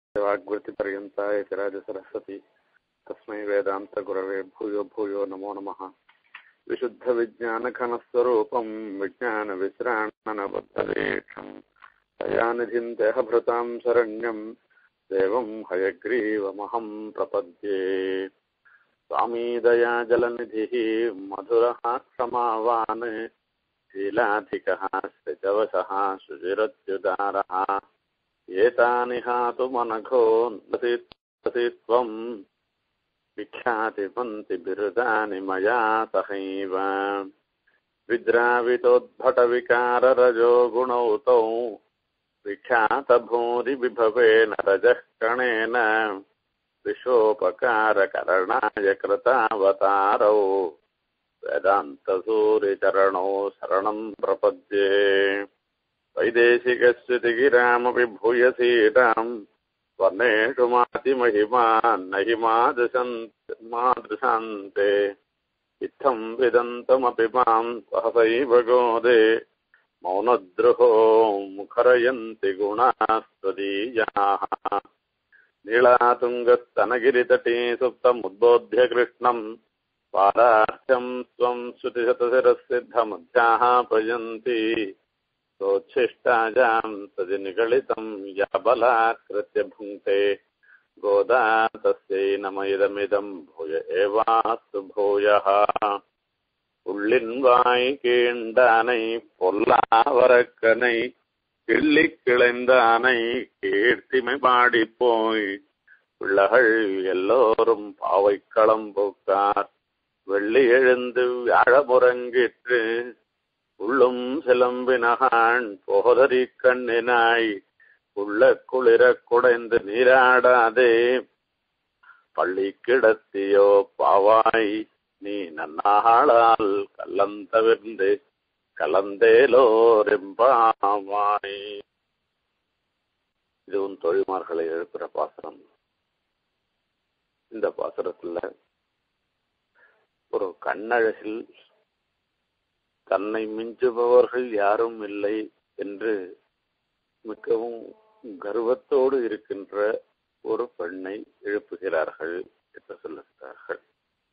वाग्वृत्तिपर्यन्ता इति राजसरस्वती तस्मै वेदान्तगुरवे भूयो भूयो नमो नमः विशुद्धविज्ञानघनस्वरूपं विज्ञानविश्राणनबद्धरेक्षम् दयानिधिं देहभृतां शरण्यं देवं हयग्रीवमहं प्रपद्ये स्वामी दयाजलनिधिः मधुरः क्षमावान् शीलाधिकः सृजवशः सुचिरत्युदारः एतानि हातुमनघो नसि त्वम् विख्यातिपन्ति बिरुदानि मया सहैव विद्रावितोद्भटविकाररजो गुणौ तौ विख्यातभूरिविभवेन रजः कणेन विश्वोपकारकरणाय कृतावतारौ वेदान्तसूरिचरणौ शरणम् प्रपद्ये वैदेशिकस्थितिगिरामपि भूयसीताम् वर्णेषु मातिमहिमा न हि मादृशन् मादृशान्ते इत्थम् विदन्तमपि माम् सहसैव गोदे मौनद्रुहो मुखरयन्ति गुणास्त्वदीयाः नीलातुङ्गस्तनगिरितटी सुप्तमुद्बोध्य कृष्णम् पादार्थ्यम् त्वम् श्रुतिशतशिरसिद्धमध्याः भजन्ति सोच्छिष्टाजाम् तदि निगलितम् या बलात्कृत्य भुङ्क्ते गोदा तस्यै नम इदमिदम् भूय एवास्तु भूयः உள்ளின்வாய் கீண்டானை பொல்லாவரக்கனை கிள்ளி கிளைந்தானை கீர்த்திமை பாடிப் போய் பிள்ளைகள் எல்லோரும் பாவைக்களம் பூக்கார் வெள்ளி எழுந்து வியாழமுறங்கிற்று உள்ளும் சிலம்பினகான் போதரி கண்ணினாய் உள்ள குளிர குடைந்து நீராடாதே பள்ளி கிடத்தியோ பாவாய் நீ நன்னாளால் கலந்தவிர்ந்து கலந்தேலோரெம்பாவாய் இது உன் தொழில்மார்களை எழுப்புற பாசனம் இந்த பாசனத்துல ஒரு கண்ணழகில் தன்னை மிஞ்சுபவர்கள் யாரும் இல்லை என்று மிகவும் கர்வத்தோடு இருக்கின்ற ஒரு பெண்ணை எழுப்புகிறார்கள் என்று சொல்லுகிறார்கள்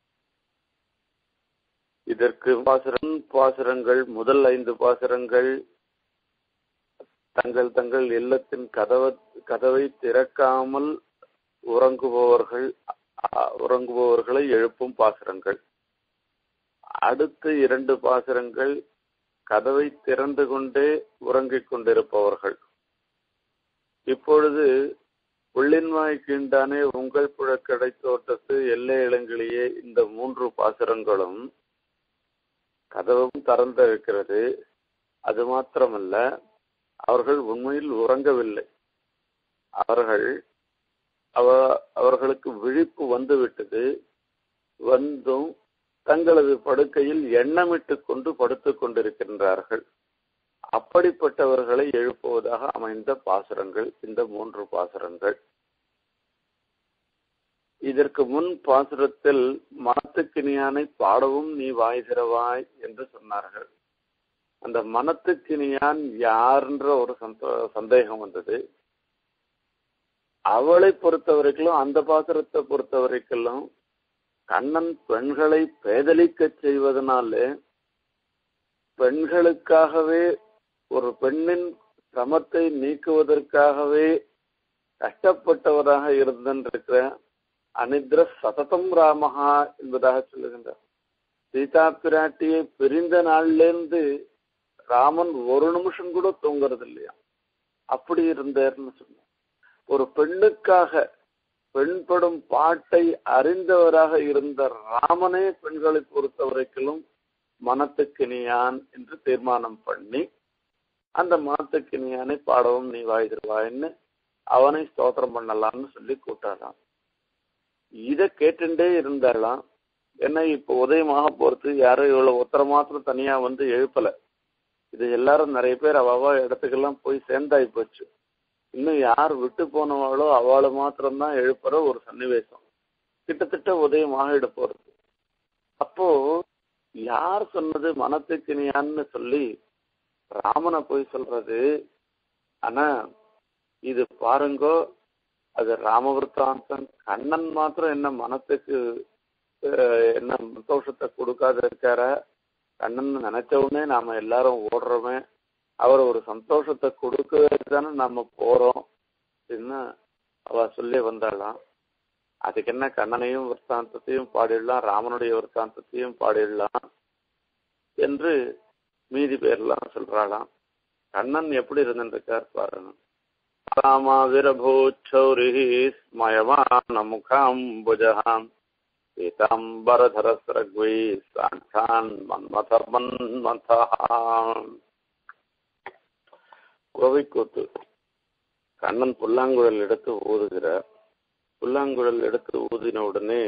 இதற்கு பாசுரம் பாசுரங்கள் முதல் ஐந்து பாசுரங்கள் தங்கள் தங்கள் இல்லத்தின் கதவை கதவை திறக்காமல் உறங்குபவர்கள் உறங்குபவர்களை எழுப்பும் பாசுரங்கள் அடுத்த இரண்டு பாசுரங்கள் கதவை திறந்து கொண்டே உறங்கிக் கொண்டிருப்பவர்கள் இப்பொழுது உள்ளின்வாய் கீண்டானே உங்கள் புழக்கடை தோட்டத்து எல்லை இளங்கிலேயே இந்த மூன்று பாசுரங்களும் கதவும் திறந்திருக்கிறது அது மாத்திரமல்ல அவர்கள் உண்மையில் உறங்கவில்லை அவர்கள் அவ அவர்களுக்கு விழிப்பு வந்துவிட்டது வந்தும் தங்களது படுக்கையில் எண்ணமிட்டு கொண்டு படுத்துக் கொண்டிருக்கின்றார்கள் அப்படிப்பட்டவர்களை எழுப்புவதாக அமைந்த பாசுரங்கள் இந்த மூன்று பாசுரங்கள் இதற்கு முன் பாசுரத்தில் மனத்துக்கினியானை பாடவும் நீ வாய் திறவாய் என்று சொன்னார்கள் அந்த மனத்துக்கினியான் யார்ன்ற ஒரு சந்தேகம் வந்தது அவளை பொறுத்த வரைக்கும் அந்த பாசுரத்தை பொறுத்த வரைக்கும் கண்ணன் பெண்களை பேதலிக்க செய்வதனாலே பெண்களுக்காகவே ஒரு பெண்ணின் சிரமத்தை நீக்குவதற்காகவே கஷ்டப்பட்டவராக இருந்திருக்கிற அனித்ர சததம் ராமஹா என்பதாக சொல்லுகின்றார் சீதா பிராட்டியை பிரிந்த நாள்லேருந்து ராமன் ஒரு நிமிஷம் கூட தூங்குறது இல்லையா அப்படி இருந்தார்னு சொன்னார் ஒரு பெண்ணுக்காக பெண்படும் பாட்டை அறிந்தவராக இருந்த ராமனே பெண்களை பொறுத்த வரைக்கும் மனத்துக்கினியான் என்று தீர்மானம் பண்ணி அந்த மனத்துக்கினியானை பாடவும் நீ வாய்திருவாயின்னு அவனை ஸ்தோத்திரம் பண்ணலாம்னு சொல்லி கூட்டாராம் இதை கேட்டுட்டே இருந்தாலாம் என்ன இப்போ உதயமாக போறது யாரும் இவ்வளவு ஒத்தர மாத்திரம் தனியா வந்து எழுப்பல இது எல்லாரும் நிறைய பேர் அவ்வளவா இடத்துக்கெல்லாம் போய் சேர்ந்தாய் போச்சு இன்னும் யார் விட்டு போனவாளோ அவளை மாத்திரம்தான் எழுப்புற ஒரு சன்னிவேசம் கிட்டத்தட்ட உதயமாக போறது அப்போ யார் சொன்னது மனத்துக்கினியான்னு சொல்லி ராமனை போய் சொல்றது ஆனா இது பாருங்கோ அது ராமவிருத்தாந்தம் கண்ணன் மாத்திரம் என்ன மனத்துக்கு அஹ், என்ன சந்தோஷத்தை கொடுக்காத இருக்காரா கண்ணன் நினைச்ச உடனே நாம எல்லாரும் ஓடுறோமே அவர் ஒரு சந்தோஷத்தை கொடுக்கவே தானே நாம போறோம் அப்படின்னு அவ சொல்லி வந்தாளாம் அதுக்கு என்ன கண்ணனையும் விற்த்தாந்தத்தையும் பாடிடலாம் ராமனுடைய விற்த்தாந்தத்தையும் பாடிடலாம் என்று மீதி பேர்லாம் சொல்றாளாம் கண்ணன் எப்படி இருந்திருக்கார் பாருங்க ராமாவிரபூச்சௌரி ஸ்மயமான முகாம்புஜாம் பீதாம்பரதரஸ்ரக்வை சாட்சான் மன்மத மன்மதா கோவைக்கூத்து கண்ணன் புல்லாங்குழல் எடுத்து ஊதுகிறார் புல்லாங்குழல் எடுத்து ஊதின உடனே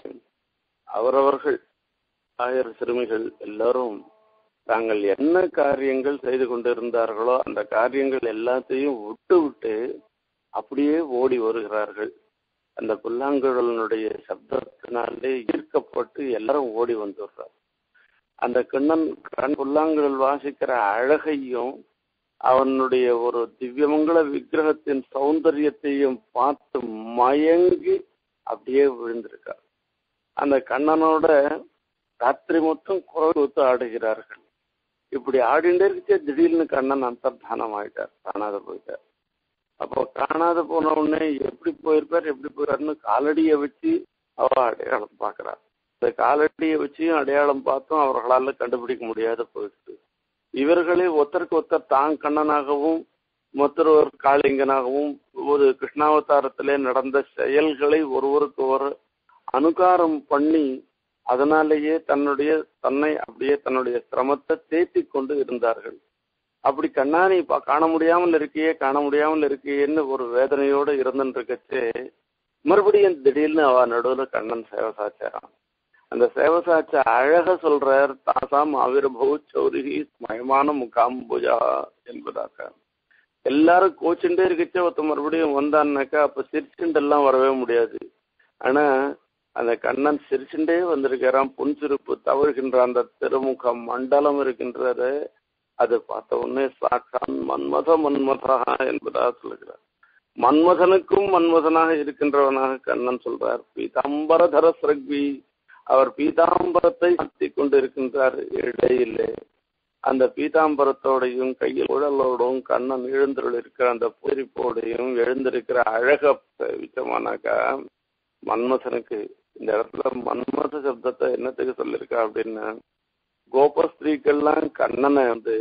அவரவர்கள் ஆயிரம் சிறுமிகள் எல்லாரும் தாங்கள் என்ன காரியங்கள் செய்து கொண்டிருந்தார்களோ அந்த காரியங்கள் எல்லாத்தையும் விட்டு விட்டு அப்படியே ஓடி வருகிறார்கள் அந்த புல்லாங்குழலினுடைய சப்தத்தினாலே ஈர்க்கப்பட்டு எல்லாரும் ஓடி வந்துடுறார் அந்த கண்ணன் கண் புல்லாங்குழல் வாசிக்கிற அழகையும் அவனுடைய ஒரு திவ்யமங்கள விக்கிரகத்தின் சௌந்தரியத்தையும் பார்த்து மயங்கி அப்படியே விழுந்திருக்கார் அந்த கண்ணனோட ராத்திரி மொத்தம் குரல் ஒத்து ஆடுகிறார்கள் இப்படி ஆடிண்டே இருக்கே திடீர்னு கண்ணன் அந்தர்தானம் ஆயிட்டார் காணாத போயிட்டார் அப்போ காணாத போன உடனே எப்படி போயிருப்பார் எப்படி போயிருப்பாருன்னு காலடியை வச்சு அவ அடையாளம் பார்க்கறார் இந்த காலடியை வச்சியும் அடையாளம் பார்த்தும் அவர்களால கண்டுபிடிக்க முடியாத போயிடுச்சு இவர்களே ஒருத்தருக்கு ஒருத்தர் தான் கண்ணனாகவும் மற்றொருவர் காளிங்கனாகவும் ஒரு கிருஷ்ணாவதாரத்திலே நடந்த செயல்களை ஒருவருக்கு ஒரு அனுகாரம் பண்ணி அதனாலேயே தன்னுடைய தன்னை அப்படியே தன்னுடைய சிரமத்தை தேத்தி கொண்டு இருந்தார்கள் அப்படி கண்ணாணி பா- காண முடியாமல் இருக்கியே காண முடியாமல் இருக்கியேன்னு ஒரு வேதனையோடு இருந்துருக்கச்சே மறுபடியும் திடீர்னு அவ நடுவுல கண்ணன் சேவை சாச்சாராம் அந்த சேவை சாச்ச அழக சொல்றார் தாசாம் ஆவிர்பவ சௌரிகி ஸ்மயமான முகாம்புஜா என்பதாக எல்லாரும் கோச்சுட்டே இருக்கச்சே ஒருத்த மறுபடியும் வந்தான்னாக்கா அப்ப சிரிச்சுண்டெல்லாம் வரவே முடியாது ஆனா அந்த கண்ணன் சிரிச்சுண்டே வந்திருக்கிறான் புன்சிரிப்பு தவழ்கின்ற அந்த திருமுக மண்டலம் இருக்கின்றது அது பார்த்த உடனே சாக்கான் மன்மத மன்மதா என்பதாக சொல்லுகிறார் மன்மதனுக்கும் மன்மதனாக இருக்கின்றவனாக கண்ணன் சொல்றார் பீதாம்பரதர சிரக்வி அவர் பீதாம்பரத்தை மாற்றி கொண்டிருக்கின்றார் இடையிலே அந்த பீதாம்பரத்தோடையும் கையில் உழலோடும் கண்ணன் எழுந்தருள் இருக்கிற அந்த பொறிப்போடையும் எழுந்திருக்கிற அழக விச்சமானாக்கா மன்மதனுக்கு இந்த இடத்துல மன்மத சப்தத்தை என்னத்துக்கு சொல்லியிருக்கா அப்படின்னா கோபஸ்திரீக்கெல்லாம் கண்ணனை வந்து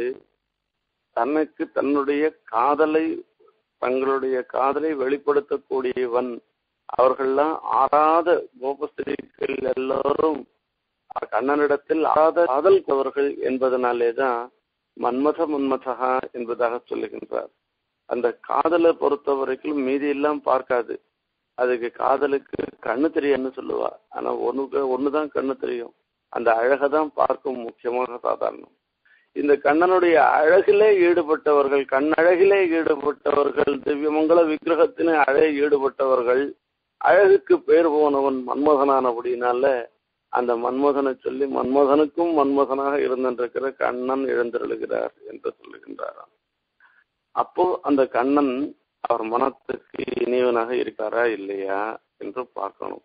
தனக்கு தன்னுடைய காதலை தங்களுடைய காதலை வெளிப்படுத்தக்கூடியவன் அவர்கள்லாம் ஆறாத கோபஸ்திரீகள் எல்லாரும் கண்ணனிடத்தில் ஆறாத காதல் கொண்டவர்கள் என்பதனாலே தான் மன்மத மன்மதகா என்பதாக சொல்லுகின்றார் அந்த காதலை பொறுத்த வரைக்கும் மீதி எல்லாம் பார்க்காது அதுக்கு காதலுக்கு கண்ணு தெரியும்னு சொல்லுவா ஆனா ஒண்ணுக்கு ஒண்ணுதான் கண்ணு தெரியும் அந்த அழகை தான் பார்க்கும் முக்கியமாக சாதாரணம் இந்த கண்ணனுடைய அழகிலே ஈடுபட்டவர்கள் கண்ணழகிலே ஈடுபட்டவர்கள் திவ்யமங்கல விக்கிரகத்தின அழகி ஈடுபட்டவர்கள் அழகுக்கு பேர் போனவன் மன்மதனானபடினால அந்த மன்மதனை சொல்லி மன்மதனுக்கும் மன்மதனாக இருந்திருக்கிற கண்ணன் எழுந்தருளுகிறார் என்று சொல்லுகின்றாராம் அப்போ அந்த கண்ணன் அவர் மனத்துக்கு இனியவனாக இருக்காரா இல்லையா என்று பார்க்கணும்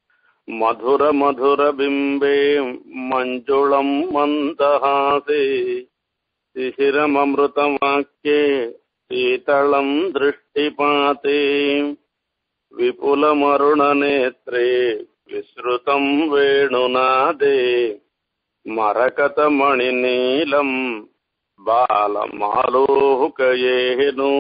மதுர மதுர பிம்பே மஞ்சுளம் மந்தஹாசே சிசிரமமிருதமாக்கியே சீதளம் திருஷ்டிபாத்தே विपुलमरुणनेत्रे विसृतं वेणुनादे मरकतमणिनीलम् बालमालोकयेनु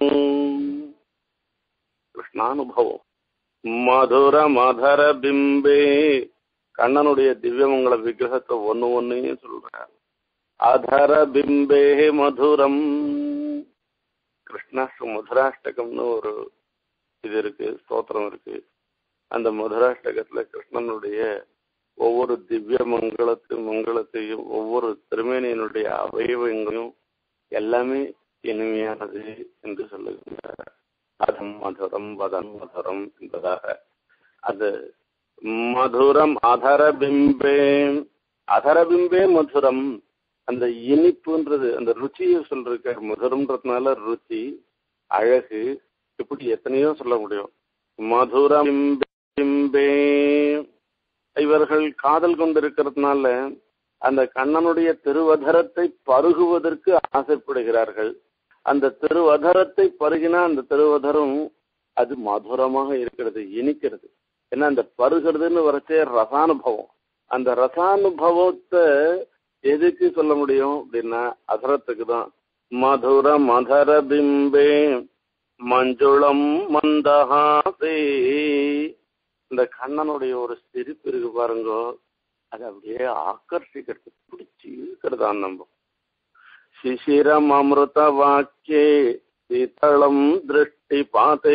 கிருஷ்ணானுபவம் மதுர மதர பிம்பே கண்ணனுடைய திவ்யமங்கல விக்கிரகத்தை ஒன்னு ஒன்னையும் சொல்றார் அதர பிம்பே மதுரம் கிருஷ்ணாஷ்ட மதுராஷ்டகம்னு ஒரு இது இருக்கு ஸ்தோத்திரம் இருக்கு அந்த மதுராஷ்டகத்துல கிருஷ்ணனுடைய ஒவ்வொரு திவ்ய மங்களத்து மங்களத்தையும் ஒவ்வொரு திருமேனியினுடைய அவயவங்களையும் எல்லாமே இனிமையானது என்று சொல்லுகின்றார் அதம் மதுரம் வதம் மதுரம் என்பதாக அது மதுரம் அதரபிம்பே அதரபிம்பே மதுரம் அந்த இனிப்புன்றது அந்த ருச்சியை சொல்றாரு மதுரம்ன்றதுனால ருச்சி அழகு இப்படி எத்தனையோ சொல்ல முடியும் மதுரம் பிம்பே இவர்கள் காதல் கொண்டிருக்கிறதுனால அந்த கண்ணனுடைய திருவதரத்தை பருகுவதற்கு ஆசைப்படுகிறார்கள் அந்த திருவதரத்தை பருகினா அந்த திருவதரம் அது மதுரமாக இருக்கிறது இனிக்கிறது ஏன்னா அந்த பருகிறதுன்னு வரச்சே ரசானுபவம் அந்த ரசானுபவத்தை எதுக்கு சொல்ல முடியும் அப்படின்னா அதரத்துக்கு தான் மதுர மதர பிம்பே மஞ்சுளம் மந்தஹாசே இந்த கண்ணனுடைய ஒரு சிரிப்பு இருக்கு பாருங்க அது அப்படியே ஆக்கர்ஷிக்கிறது பிடிச்சி இழுக்கிறதான் நம்ம சிசிரம் அமிர்த வாக்கியே சீதளம் திருஷ்டி பாத்தே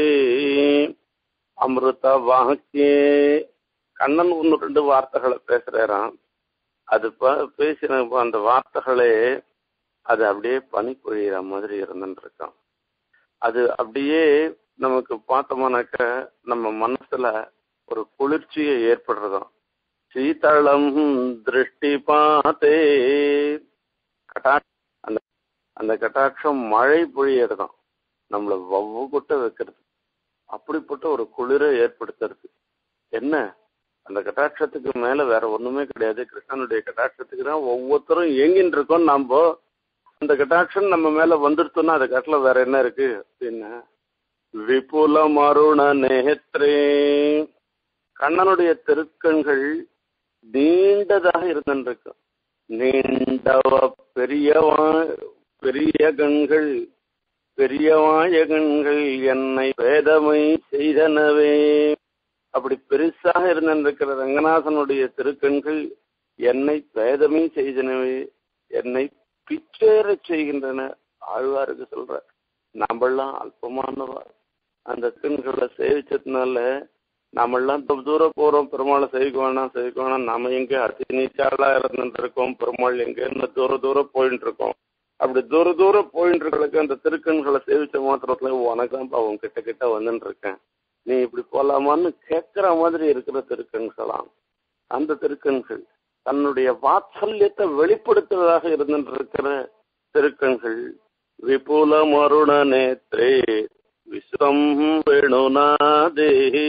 அமிர்த வாக்கியே கண்ணன் ஒன்று ரெண்டு வார்த்தைகளை பேசுறாராம் அது பேசின அந்த வார்த்தைகளே அது அப்படியே பனி பொழியிற மாதிரி இருந்துட்டு இருக்கான் அது அப்படியே நமக்கு பார்த்தோம்னாக்க நம்ம மனசுல ஒரு குளிர்ச்சியை ஏற்படுறதாம் சீதளம் திருஷ்டி பார்த்தே கட்டா அந்த அந்த கட்டாட்சம் மழை பொழியறதாம் நம்மளை வவ்வு கொட்ட வைக்கிறது அப்படிப்பட்ட ஒரு குளிரை ஏற்படுத்துறது என்ன அந்த கட்டாட்சத்துக்கு மேல வேற ஒண்ணுமே கிடையாது கிருஷ்ணனுடைய கட்டாட்சத்துக்கு தான் ஒவ்வொருத்தரும் ஏங்கின்னு இருக்கோம் நாம அந்த கட்டாட்சம் நம்ம மேல வந்துருத்தோம்னா அது கட்டில வேற என்ன இருக்கு அப்படின்னா விபுல மருண நேத்ரே கண்ணனுடைய திருக்கண்கள் நீண்டதாக இருந்திருக்கு நீண்டவ பெரியவா பெரிய கண்கள் பெரியவாய கண்கள் என்னை வேதமை செய்தனவே அப்படி பெருசாக இருந்திருக்கிற ரங்கநாதனுடைய திருக்கண்கள் என்னை பேதமே செய்தனவே என்னை பிச்சேற செய்கின்றன ஆழ்வாருக்கு சொல்ற நாமெல்லாம் அல்பமானவா அந்த கண்களை சேவிச்சதுனால நாமெல்லாம் தூரம் போறோம் பெருமாளை சேவிக்க வேணாம் சேவிக்க வேணாம் நாம எங்க அதி நீச்சாளா இருந்துட்டு இருக்கோம் பெருமாள் எங்க என்ன தூர தூரம் போயிட்டு இருக்கோம் அப்படி தூர தூரம் போயிட்டு இருக்கிறதுக்கு அந்த திருக்கண்களை சேவிச்ச மாத்திரத்துல உனக்கு தான் அவன் கிட்ட கிட்ட வந்துட்டு இருக்கேன் நீ இப்படி போலாமான்னு கேட்கிற மாதிரி இருக்கிற திருக்கண்களாம் அந்த திருக்கண்கள் தன்னுடைய வாத்சல்யத்தை வெளிப்படுத்துவதாக இருந்துட்டு இருக்கிற திருக்கண்கள் விபுல மருண நேத்ரே விஸ்ரம் வேணுநாதே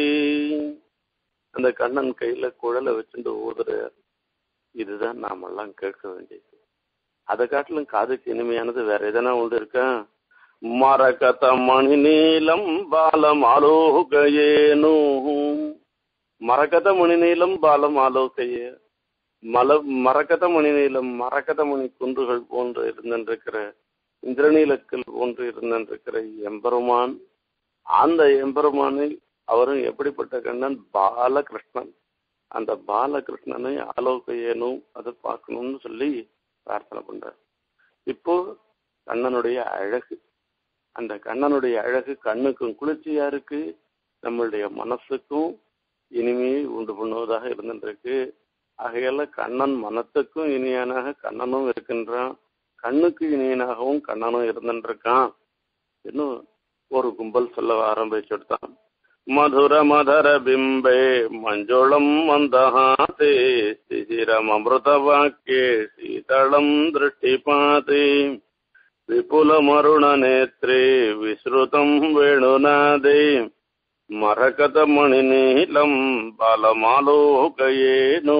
அந்த கண்ணன் கையில குழலை வச்சுட்டு ஊதுற இதுதான் நாமெல்லாம் கேட்க வேண்டியது அதை காட்டிலும் காதுக்கு இனிமையானது வேற எதனா உண்டு இருக்கா மரகத மணி நீலம் பாலம் ஆலோகையேனு மரகத மணி நீலம் பாலம் ஆலோகையே மல மரகத மணி நீலம் மரகத மணி குன்றுகள் போன்று இருந்திருக்கிற இந்திரநீலக்கல் போன்று இருந்திருக்கிற எம்பெருமான் அந்த எம்பெருமானை அவரும் எப்படிப்பட்ட கண்ணன் பாலகிருஷ்ணன் அந்த பாலகிருஷ்ணனை ஆலோகையேனும் அதை பார்க்கணும்னு சொல்லி பிரார்த்தனை பண்றார் இப்போ கண்ணனுடைய அழகு அந்த கண்ணனுடைய அழகு கண்ணுக்கும் குளிர்ச்சியா இருக்கு நம்மளுடைய மனசுக்கும் இனிமையை உண்டு பண்ணுவதாக இருந்துருக்கு ஆகையால கண்ணன் மனத்துக்கும் இனியனாக கண்ணனும் இருக்கின்றான் கண்ணுக்கு இனியனாகவும் கண்ணனும் இருந்துருக்கான் இன்னும் ஒரு கும்பல் சொல்ல ஆரம்பிச்சுட்டான் மதுர மதர பிம்பே மஞ்சுளம் மந்தஹாதே சிசிரம் அமிர்த வாக்கியே சீதளம் திருஷ்டிபாதே विपुलमरुणनेत्रे विसृतं वेणुनादे மரகதமணிநீலம் பாலமாலோகையேனோ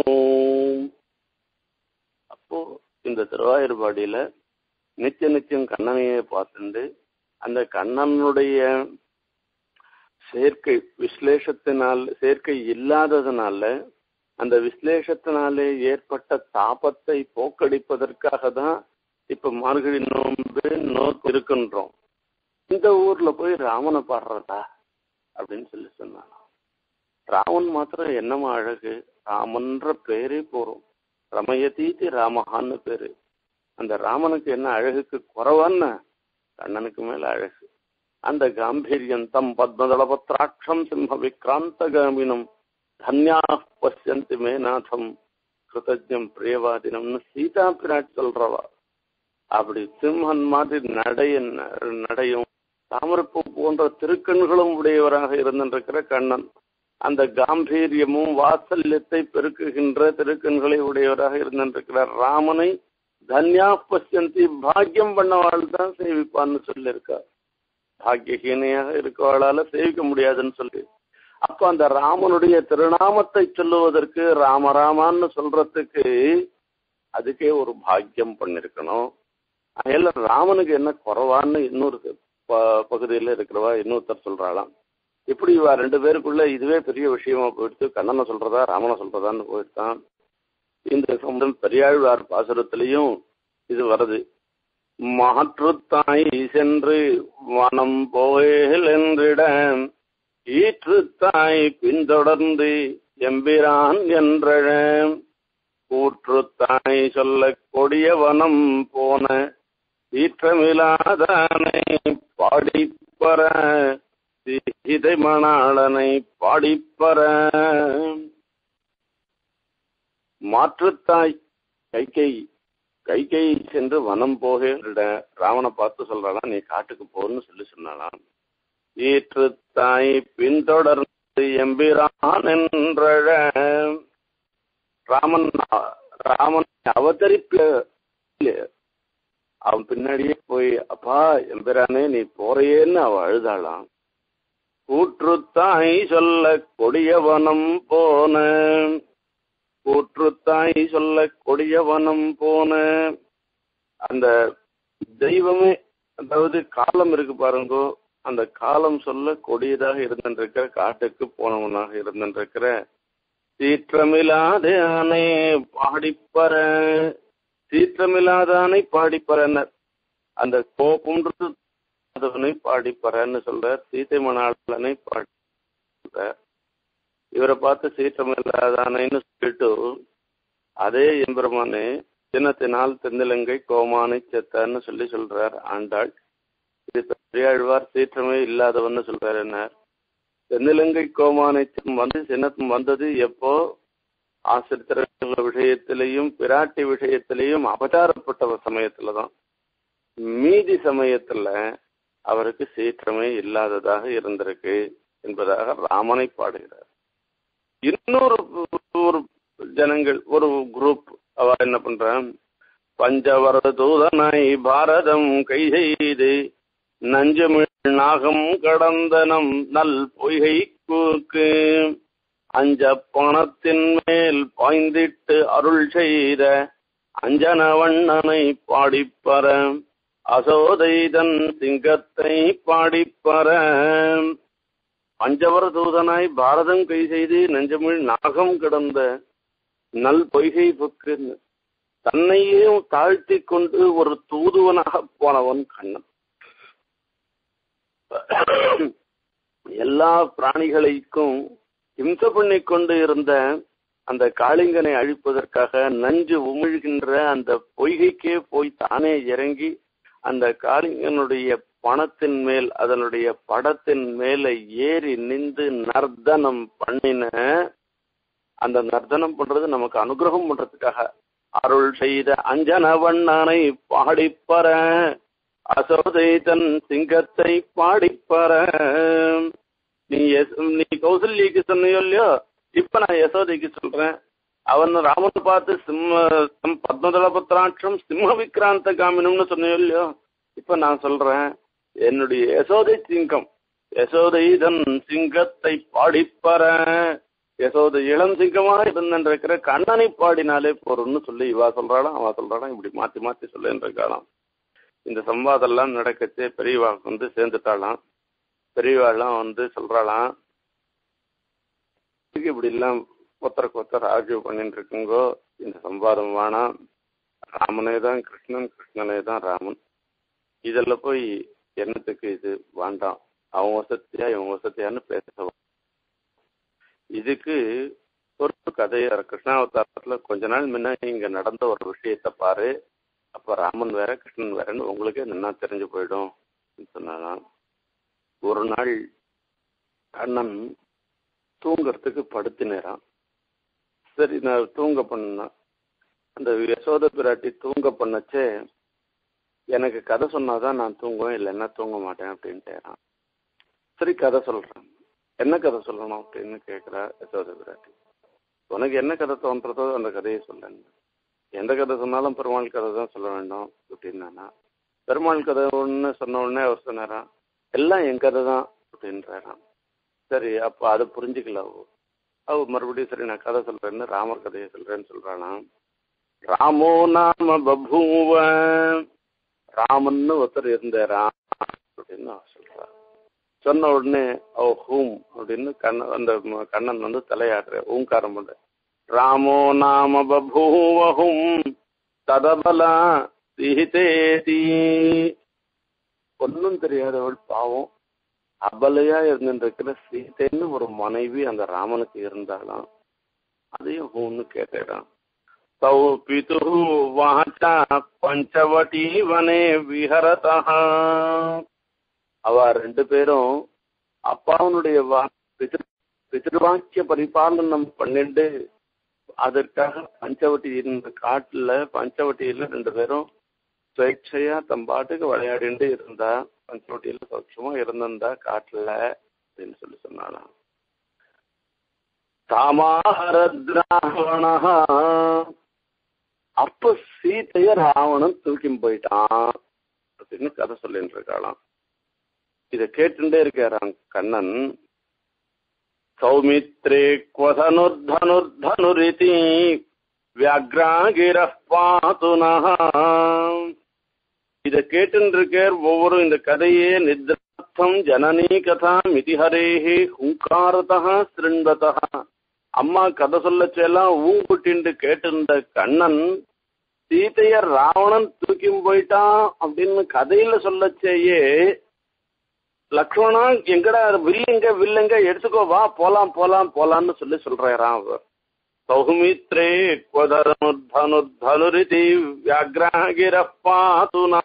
அப்போ இந்த திருவாயூர்பாடியில நித்திய நித்தியம் கண்ணனையே பார்த்துண்டு அந்த கண்ணனுடைய சேர்க்கை விஸ்லேஷத்தினால் சேர்க்கை இல்லாததுனால அந்த விஸ்லேஷத்தினாலே ஏற்பட்ட தாபத்தை போக்கடிப்பதற்காக தான் இப்ப மார்கழி நோன்பு நோக்கு இருக்கின்றோம் இந்த ஊர்ல போய் ராமனை பாடுறதா அப்படின்னு சொல்லி சொன்னான் ராமன் மாத்திரம் என்னமா அழகு ராமன்ற பேரே போறோம் ரமயதீதி ராமஹான்னு பேரு அந்த ராமனுக்கு என்ன அழகுக்கு குறவான்னு கண்ணனுக்கு மேல அழகு அந்த காம்பீரியம் தம் பத்மதளபத்ராட்சம் சிம்ம விக்ராந்தகாமினம் தன்யா பசியந்தி மேநாதம் கிருதஜம் பிரியவாதினம்னு சீதா பிராட் சொல்றவா அப்படி சிம்மன் மாதிரி நடைய நடையும் தாமரப்பூ போன்ற திருக்கண்களும் உடையவராக இருந்திருக்கிற கண்ணன் அந்த காம்பீரியமும் வாசல்யத்தை பெருக்குகின்ற திருக்கண்களை உடையவராக இருந்திருக்கிற ராமனை தன்யா பசந்தி பாக்கியம் பண்ணவாள் தான் சேவிப்பான்னு சொல்லியிருக்கா பாக்கியஹீனையாக இருக்கவாளால சேவிக்க முடியாதுன்னு சொல்லி அப்ப அந்த ராமனுடைய திருநாமத்தை சொல்லுவதற்கு ராமராமான்னு சொல்றதுக்கு அதுக்கே ஒரு பாக்கியம் பண்ணிருக்கணும் அதில் ராமனுக்கு என்ன குறைவான்னு இன்னொரு ப- பகுதியில் இருக்கிறவா இன்னொருத்தர் சொல்றாளாம் இப்படி இவா ரெண்டு பேருக்குள்ள இதுவே பெரிய விஷயமா போயிடுத்து கண்ணனை சொல்றதா ராமனை சொல்றதான்னு போயிட்டான் இந்த சம்பந்தம் பெரியாழ்வார் பாசுரத்திலையும் இது வருது மாற்றுத்தாய் சென்று வனம் போயல் என்றிட ஈற்றுத்தாய் பின்தொடர்ந்து எம்பிரான் என்றழ கூற்றுத்தாய் சொல்ல கொடிய வனம் போன ஈற்றமில்லாதானை பாடிப்பற சீதை மணாளனை பாடிப்பற மாற்றுத்தாய் கைகை கைகை சென்று வனம் போக ராவண பார்த்து சொல்றாளாம் நீ காட்டுக்கு போன்னு சொல்லி சொன்னாலாம் ஈற்று தாய் பின்தொடர்ந்து எம்பிரான் என்றழ ராமன் ராமன் அவதரிப்பு அவன் பின்னாடியே போய் அப்பா எம்பிரானே நீ போறையேன்னு அவ அழுதாளாம் கூற்றுத்தாய் சொல்ல கொடியவனம் போன கூற்றுத்தாய் சொல்ல கொடியவனம் போன அந்த தெய்வமே அதாவது காலம் இருக்கு பாருங்கோ அந்த காலம் சொல்ல கொடியதாக இருந்திருக்கிற காட்டுக்கு போனவனாக இருந்திருக்கிற சீற்றமில்லாதானே பாடிப்பற சீற்றமில்லாதானை பாடிப்பறனர் அந்த கோபம்ன்றது அதவனை பாடிப்பறன்னு சொல்ற சீத்தை மணாளனை பாடி சொல்றார். இவரை பார்த்து சீற்றமில்லாதானைன்னு சொல்லிட்டு அதே எம்பெருமானே தினத்தினால் தென்னிலங்கை கோமானை செத்தான்னு சொல்லி சொல்றார் ஆண்டாள் இது பெரியாழ்வார் சீற்றமே இல்லாதவன்னு சொல்றாரு என்ன தென்னிலங்கை கோமானை வந்து சின்னத்தும் வந்தது எப்போ ஆசிரியர் விஷயத்திலையும் பிராட்டி விஷயத்திலையும் அபச்சாரப்பட்ட சமயத்துல தான் மீதி சமயத்துல அவருக்கு சீற்றமே இல்லாததாக இருந்திருக்கு என்பதாக ராமனை பாடுகிறார் இன்னொரு ஒரு ஜனங்கள் ஒரு குரூப் அவ என்ன பண்றான் பஞ்சவர தூதனாய் பாரதம் கை செய்து நஞ்சமிழ் நாகம் கடந்தனம் நல் பொய்கை கூக்கு அஞ்ச பணத்தின் மேல் பாய்ந்திட்டு அருள் செய்த அஞ்சனவண்ணனை பாடிப்பற அசோதைதன் சிங்கத்தை பாடிப்பற பஞ்சவர தூதனாய் பாரதம் கை செய்து நெஞ்சமிழ் நாகம் கிடந்த நல் பொய்கை புக்கு தன்னையே தாழ்த்தி கொண்டு ஒரு தூதுவனாக போனவன் கண்ணன் எல்லா பிராணிகளுக்கும் ஹிம்சை பண்ணி கொண்டு இருந்த அந்த காளிங்கனை அழிப்பதற்காக நஞ்சு உமிழ்கின்ற அந்த பொய்கைக்கே போய் தானே இறங்கி அந்த காளிங்கனுடைய பணத்தின் மேல் அதனுடைய படத்தின் மேல ஏறி நின்று நர்த்தனம் பண்ணின அந்த நர்த்தனம் பண்றது நமக்கு அனுகிரகம் பண்றதுக்காக அருள் செய்த அஞ்சனவண்ணனை பாடிப்பற அசோதை தன் சிங்கத்தை பாடிப்பற நீ எஸ்- நீ கௌசல்யக்கு சொன்னியோ இல்லையோ இப்ப நான் யசோதைக்கு சொல்றேன் அவன் ராமன் பார்த்து சிம்ம சிம் பத்மதளபத்ராட்சம் சிம்ம விக்ராந்த காமினம்னு சொன்னியோ இல்லையோ இப்ப நான் சொல்றேன் என்னுடைய யசோதை சிங்கம் யசோதை தன் சிங்கத்தை பாடிப்பற யசோதை இளம் சிங்கமாக இருந்திருக்கிற கண்ணனை பாடினாலே போறோம்னு சொல்லி இவா சொல்றாளாம் அவ சொல்றாளாம் இப்படி மாத்தி மாத்தி சொல்லிருக்காளாம் இந்த சம்வாதம்லாம் நடக்கச்சே பெரியவா வந்து சேர்ந்துட்டாளாம் பெரியவாள்லாம் வந்து சொல்றாளாம் இதுக்கு இப்படி எல்லாம் ஒருத்தருக்கு ஒருத்தர் ஆர்கியூ பண்ணிட்டு இருக்குங்கோ இந்த சம்வாதம் வேணாம் ராமனே தான் கிருஷ்ணன் கிருஷ்ணனே தான் ராமன் இதெல்லாம் போய் என்னத்துக்கு இது வேண்டாம் அவன் வசதியா இவன் வசதியான்னு பேச இதுக்கு ஒரு கதையா கிருஷ்ணாவதாரத்துல கொஞ்ச நாள் முன்ன இங்க நடந்த ஒரு விஷயத்தை பாரு அப்ப ராமன் வேற கிருஷ்ணன் வேறன்னு உங்களுக்கே நல்லா தெரிஞ்சு போயிடும் சொன்னாலாம் ஒரு நாள் கண்ணன் தூங்கறதுக்கு படுத்தினேரான் சரி நான் தூங்க பண்ணேன் அந்த யசோத பிராட்டி தூங்க பண்ணச்சே எனக்கு கதை சொன்னாதான் நான் தூங்குவேன் இல்லைன்னா தூங்க மாட்டேன் அப்படின்ட்டேரான் சரி கதை சொல்றேன் என்ன கதை சொல்லணும் அப்படின்னு கேட்குறா யசோத பிராட்டி உனக்கு என்ன கதை தோன்றதோ அந்த கதையை சொல்லுங்க எந்த கதை சொன்னாலும் பெருமாள் கதை தான் சொல்ல வேண்டும் அப்படின்னானா பெருமாள் கதை ஒன்று சொன்ன உடனே அவர் சொன்னாராம் எல்லாம் என் கதை தான் அப்படின்றாராம் சரி அப்போ அதை புரிஞ்சுக்கல அவ அவ மறுபடியும் சரி நான் கதை சொல்றேன்னு ராமர் கதையை சொல்றேன்னு சொல்றானா ராமோ நாம பபூவ ராமன்னு ஒருத்தர் இருந்தாரா அப்படின்னு அவ சொல்றா சொன்ன உடனே ஓ ஹூம் அப்படின்னு கண்ணன் அந்த ம- கண்ணன் வந்து தலையாடுற ஓங்காரம் பண்ண ராமோ நாம பபூவஹும் ததபலா சிஹிதேதி ஒன்றும் தெரியாதவள் பாவம் அபலையா இருந்துருக்கிற சீதைன்னு ஒரு மனைவி அந்த ராமனுக்கு இருந்தாலாம் அதையும் ஹூன்னு கேட்டான் தௌ பிது வாச்சா பஞ்சவட்டி வனே விஹரதா அவ ரெண்டு பேரும் அப்பாவனுடைய வா பிதிரு பிதிருவாக்கிய பரிபாலனம் பண்ணிட்டு அதற்காக பஞ்சவட்டி இருந்த காட்டுல பஞ்சவட்டியில ரெண்டு பேரும் சுவேட்சையா தம் பாட்டுக்கு விளையாடிட்டு இருந்தா பஞ்சவட்டியில சௌட்சமா இருந்திருந்தா காட்டுல அப்படின்னு சொல்லி சொன்னாலாம் தாமாஹரத்ராவணா அப்ப சீதைய ராவணன் தூக்கி போயிட்டான் அப்படின்னு கதை சொல்லிட்டு இருக்காளாம் இத கேட்டுட்டே இருக்காராம் கண்ணன் சௌமித்ரே क्वधनुर्धनुर्धनुरिति வியாக்ராகிர பாதுனஹ இத கேட்டுன்னு இருக்கார் ஒவ்வொரு இந்த கதையே நித்ரார்த்தம் ஜனனி கதாம் இதிஹரேஹே ஹுங்காரதா சிருண்வதா அம்மா கதை சொல்லச்செல்லாம் ஊங்குட்டின்னு கேட்டிருந்த கண்ணன் சீதைய ராவணன் தூக்கி போயிட்டான் அப்படின்னு கதையில சொல்லச்சேயே லக்ஷ்மணா எங்கடா வில்லுங்க வில்லுங்க எடுத்துக்கோ வா போலாம் போலாம் போலாம்னு சொல்லி சொல்றாராம் அவர் சௌமித்ரே கொதனுர்தனுர்தனுரிதி வியாக்ராகிர பாதுனா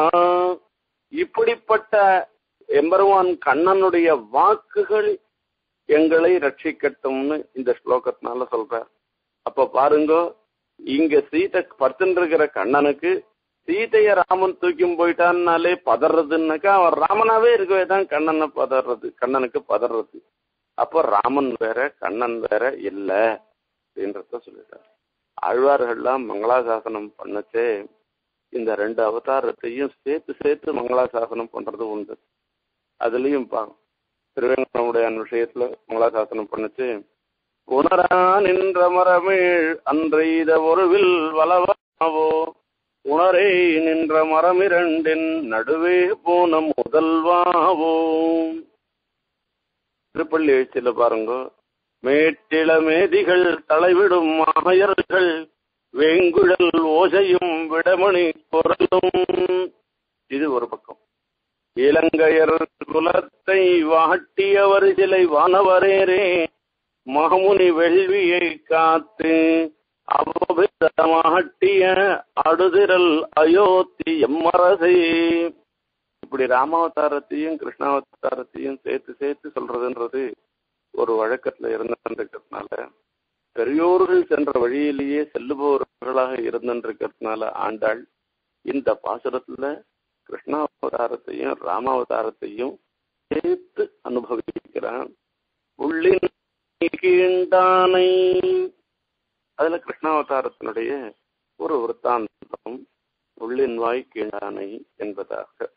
இப்படிப்பட்ட எம்பெருமான் கண்ணனுடைய வாக்குகள் எங்களை ரட்சிக்கட்டும்னு இந்த ஸ்லோகத்தினால சொல்றார் அப்ப பாருங்க இங்க சீதை படுத்துட்டு இருக்கிற கண்ணனுக்கு சீதைய ராமன் தூக்கி போயிட்டான்னாலே பதறதுன்னாக்கா அவன் ராமனாவே இருக்கவே தான் கண்ணனை பதறது கண்ணனுக்கு பதறது அப்போ ராமன் வேற கண்ணன் வேற இல்ல அப்படின்றத சொல்லிட்டார் ஆழ்வார்கள்லாம் மங்களாசாசனம் பண்ணச்சே இந்த ரெண்டு அவதாரத்தையும் சேர்த்து சேர்த்து மங்களாசாசனம் பண்றது உண்டு அதுலயும் பா திருவேங்கடமுடைய விஷயத்துல மங்களாசாசனம் பண்ணுச்சு உணரா நின்ற மரமேழ் அன்றைத ஒருவில் வளவாவோ உணரே நின்ற மரமிரண்டின் நடுவே போன முதல்வாவோ திருப்பள்ளி எழுச்சியில பாருங்க மேட்டிள மேதிகள் தலைவிடும் மாயர்கள் வேங்குழல் ஓசையும் விடமணி குரலும் இது ஒரு பக்கம் இலங்கையர் குலத்தை வாட்டியவர் சிலை வானவரேரே மகமுனி வெள்வியை காத்து அபபிதமாட்டிய அடுதிரல் அயோத்தி எம்மரசை இப்படி ராமாவதாரத்தையும் கிருஷ்ணாவதாரத்தையும் சேர்த்து சேர்த்து சொல்றதுன்றது ஒரு வழக்கத்துல இருந்திருக்கிறதுனால பெரியோர்கள் சென்ற வழியிலேயே செல்லுபவர்களாக இருந்திருக்கிறதுனால ஆண்டாள் இந்த பாசுரத்துல கிருஷ்ணாவதாரத்தையும் ராமாவதாரத்தையும் சேர்த்து அனுபவிக்கிறான் உள்ளின் கீண்டானை அதுல கிருஷ்ணாவதாரத்தினுடைய ஒரு விற்த்தாந்தம் உள்ளின் வாய் கீழானை என்பதாக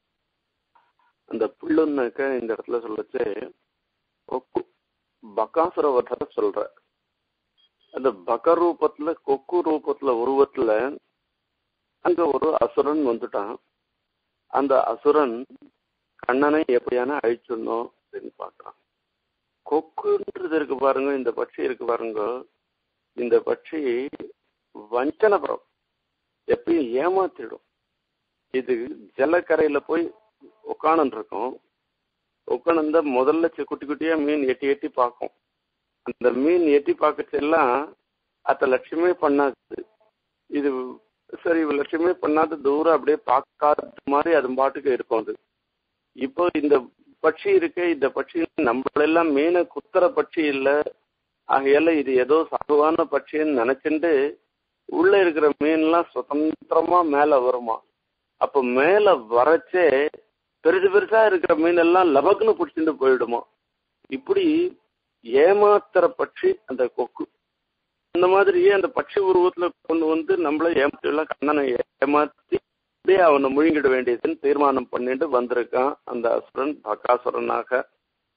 அந்த புல்லுன்னாக்க இந்த இடத்துல சொல்லச்சு கொக்கு பகாசுர வதத்தை சொல்ற அந்த பக ரூபத்துல கொக்கு ரூபத்துல உருவத்துல அங்க ஒரு அசுரன் வந்துட்டான் அந்த அசுரன் கண்ணனை எப்படியான அழிச்சிடணும் அப்படின்னு பாக்குறான் கொக்குன்றது இருக்கு பாருங்க இந்த பட்சி இருக்கு பாருங்க இந்த பட்சி வஞ்சனபுரம் எப்பயும் ஏமாத்திடும் இது ஜலக்கரையில போய் உட்காந்து இருக்கும் உட்காந்து முதல்ல சி- குட்டி குட்டியா மீன் எட்டி எட்டி பார்க்கும் அந்த மீன் எட்டி பார்க்கச்செல்லாம் அத்த லட்சியமே பண்ணாது இது சரி இவ லட்சியமே பண்ணாத தூரம் அப்படியே பார்க்காத மாதிரி அது பாட்டுக்கு இருக்கும் அது இப்போ இந்த பட்சி இருக்கு இந்த பட்சி நம்மளெல்லாம் மீனை குத்துற பட்சி இல்லை ஆகையால இது ஏதோ சாதுவான பட்சின்னு நினைச்சுட்டு உள்ள இருக்கிற மீன்லாம் சுதந்திரமா மேல வருமா அப்ப மேல வரச்சே பெருசு பெருசா இருக்கிற மீன் எல்லாம் லபக்குன்னு பிடிச்சிட்டு போயிடுமா இப்படி ஏமாத்துற பட்சி அந்த கொக்கு இந்த மாதிரியே அந்த பட்சி உருவத்துல கொண்டு வந்து நம்மள ஏமாத்தி கண்ணனை ஏமாத்தி அப்படியே அவனை முழுங்கிட வேண்டியதுன்னு தீர்மானம் பண்ணிட்டு வந்திருக்கான் அந்த அசுரன் பகாசுரனாக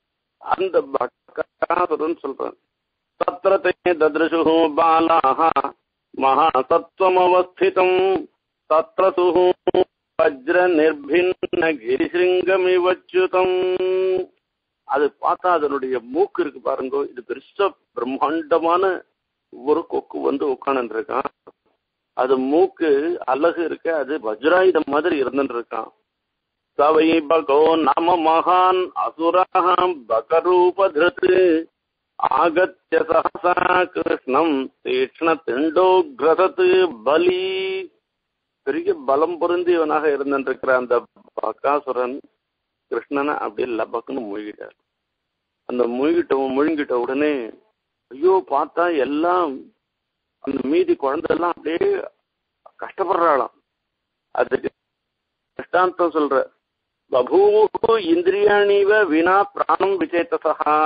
அந்த பக்காசுரன் சொல்றான் தத்திர தே ததிருஷு பாலாக மகாசத்வமவஸ்திதம் தத்திர சுஹு வஜ்ர நிர்பின்ன கிரிசிங்கமிவச்சுதம் அது பார்த்தா அதனுடைய மூக்கு இருக்கு பாருங்க இது பெருசா பிரம்மாண்டமான ஒரு கொக்கு வந்து உட்கார்ந்து இருக்கான் அது மூக்கு அழகு இருக்கு அது வஜ்ராயுதம் மாதிரி இருந்துட்டு இருக்கான் சவை பகோ நம மகான் அசுராம் பகரூபதிருத் ஆகத்ய சஹசா கிருஷ்ணம் தீக்ஷ்ண திண்டோக்ரதத்து பலி பெரிய பலம் பொருந்தியவனாக இருந்திருக்கிற அந்த பகாசுரன் கிருஷ்ணனை அப்படியே லபக்குன்னு மூழ்கிட்டார் அந்த மூழ்கிட்ட முழுங்கிட்ட உடனே ஐயோ பார்த்தா எல்லாம் அந்த மீதி குழந்தைலாம் அப்படியே கஷ்டப்படுறாளாம் அதுக்கு கஷ்டாந்தம் சொல்ற பபூவு இந்திரியாணிவ வினா பிராணம் விஜேதசா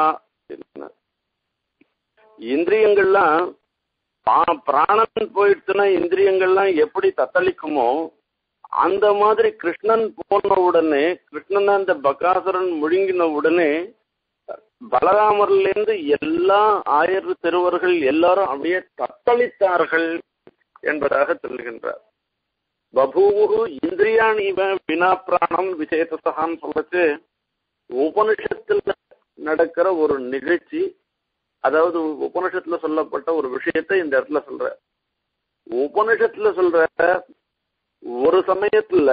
இந்திரியங்கள்லாம் பிராணன் போயிடுச்சுன்னா இந்திரியங்கள்லாம் எப்படி தத்தளிக்குமோ அந்த மாதிரி கிருஷ்ணன் போன உடனே கிருஷ்ணன் அந்த பகாசுரன் முழுங்கின உடனே பலராமர்லேருந்து எல்லா ஆயிர சிறுவர்கள் எல்லாரும் அப்படியே தத்தளித்தார்கள் என்பதாக சொல்லுகின்றார் பபூவு இந்திரியாணி வினா பிராணம் விசேஷசான்னு சொல்லச்சு உபனிஷத்துல நடக்கிற ஒரு நிகழ்ச்சி அதாவது உபனிஷத்துல சொல்லப்பட்ட ஒரு விஷயத்தை இந்த இடத்துல சொல்ற உபனிஷத்துல சொல்ற ஒரு சமயத்துல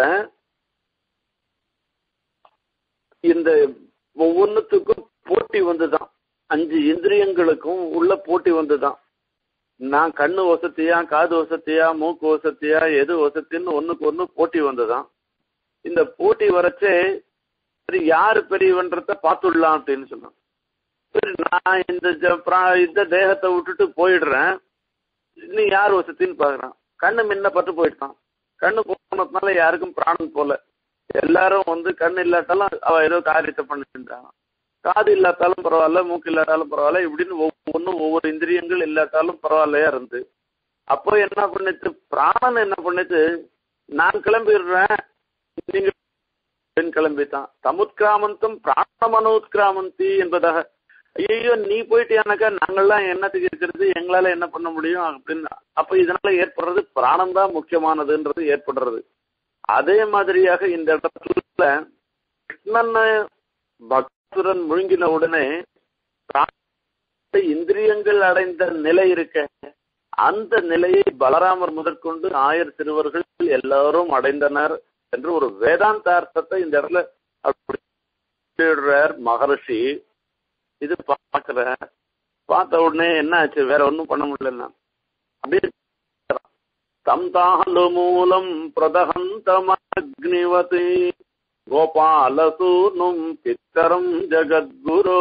இந்த ஒவ்வொன்றுத்துக்கும் போட்டி வந்துதான் அஞ்சு இந்திரியங்களுக்கும் உள்ள போட்டி வந்துதான் நான் கண்ணு வசதியா காது வசதியா மூக்கு வசதியா எது வசதின்னு ஒண்ணுக்கு ஒண்ணு போட்டி வந்துதான் இந்த போட்டி வரச்சே சரி யாரு பெரியவன்றத பார்த்துடலாம் அப்படின்னு சொன்னான் சரி நான் இந்த இந்த தேகத்தை விட்டுட்டு போயிடுறேன் இன்னும் யார் வசத்தின்னு பாக்குறான் கண்ணு முன்ன பட்டு போயிட்டான் கண்ணு போனதுனால யாருக்கும் பிராணம் போல எல்லாரும் வந்து கண் இல்லாட்டாலும் அவ ஏதோ காரியத்தை பண்ணிட்டாங்க காது இல்லாட்டாலும் பரவாயில்ல மூக்கு இல்லாட்டாலும் பரவாயில்ல இப்படின்னு ஒவ்வொன்றும் ஒவ்வொரு இந்திரியங்கள் இல்லாட்டாலும் பரவாயில்லையா இருந்து அப்போ என்ன பண்ணுச்சு பிராணன் என்ன பண்ணுச்சு நான் கிளம்பிடுறேன் நீங்க கிளம்பித்தான் தமுத்கிராமந்தம் பிராணமனோத்கிராமந்தி என்பதாக ஐயோ நீ போயிட்டியானாக்கா நாங்கள்லாம் என்னத்துக்கு இருக்கிறது எங்களால என்ன பண்ண முடியும் அப்படின்னு அப்ப இதனால ஏற்படுறது பிராணம் தான் முக்கியமானதுன்றது ஏற்படுறது அதே மாதிரியாக இந்த இடத்துல கிருஷ்ணன் பக்துரன் முழுங்கின உடனே இந்திரியங்கள் அடைந்த நிலை இருக்க அந்த நிலையை பலராமர் முதற்கொண்டு ஆயர் சிறுவர்கள் எல்லாரும் அடைந்தனர் என்று ஒரு வேதாந்தார்த்தத்தை இந்த இடத்துல மகர்ஷி இது பார்க்கிற பார்த்த உடனே என்ன ஆச்சு வேற ஒன்றும் பண்ண முடியலன்னா அப்படியே தம் தாலு மூலம் பிரதகந்தமக்னிவத் கோபாலசூனும் பித்தரம் ஜகத்குரோ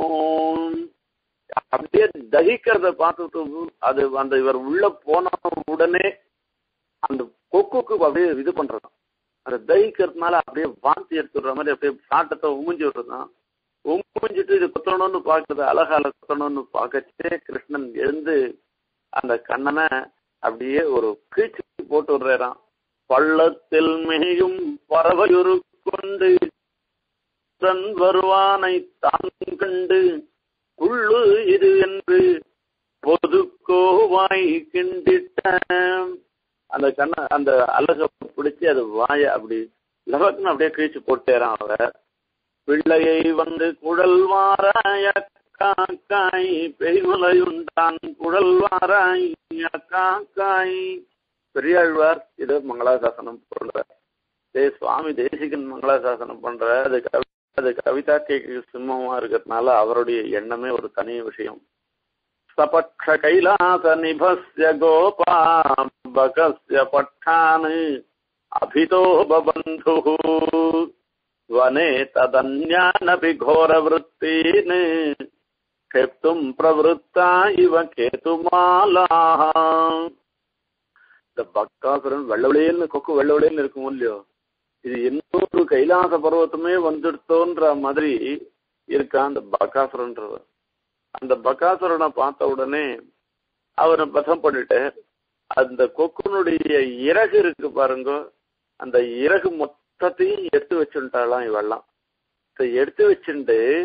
அப்படியே தகிக்கிறத பார்த்துட்டு அது அந்த இவர் உள்ள போன உடனே அந்த கொக்குக்கு அப்படியே இது பண்றதான் அந்த தகிக்கிறதுனால அப்படியே வாந்தி எடுத்துடுற மாதிரி அப்படியே சாட்டத்தை உமிஞ்சு விடுறதான் உமிஞ்சிட்டு இது குத்தணும்னு பார்க்குறது அழகால குத்தணும்னு பார்க்கச்சே கிருஷ்ணன் எழுந்து அந்த கண்ணனை அப்படியே ஒரு கீழ்ச்சி போட்டு விடுறான் பள்ளத்தில் மேயும் பறவையுரு கொண்டு தன் வருவானை தான் கண்டு புள்ளு இது என்று பொதுக்கோவாய் கிண்டிட்ட அந்த கண்ண அந்த அழக பிடிச்சி அது வாய அப்படி லகக்குன்னு அப்படியே கீழ்ச்சி போட்டேறான் அவர் பிள்ளையை வந்து குழல் வாராய காக்காய் பெய்மலையுண்டான் குழல் வாராய் காக்காய் பெரியாழ்வார் இது மங்களாசாசனம் பண்ற தே சுவாமி தேசிகன் மங்களாசாசனம் பண்ற அது கவி அது கவிதா கேக்கு சிம்மமா இருக்கிறதுனால அவருடைய எண்ணமே ஒரு தனி விஷயம் சபக்ஷ கைலாச நிபஸ்ய கோபா பகஸ்ய பட்டான் அபிதோ பபந்து வனே ததன்யானபி घोरवृत्तीन् क्षेप्तुम् प्रवृत्ता इव केतुमालाः இந்த பக்காசுரன் வெள்ளவெளியல்னு கொக்கு வெள்ளவெளியல்னு இருக்கும் இல்லையோ இது இன்னொரு கைலாச பர்வத்தமே வந்துடுத்தோன்ற மாதிரி இருக்கான் அந்த பக்காசுரன்றவர் அந்த பக்காசுரனை பார்த்த உடனே அவனை பதம் பண்ணிட்டு அந்த கொக்குனுடைய இறகு இருக்கு பாருங்க அந்த இறகு மொத்தத்தையும் எடுத்து வச்சுட்டாளாம் இவெல்லாம் எடுத்து வச்சுட்டு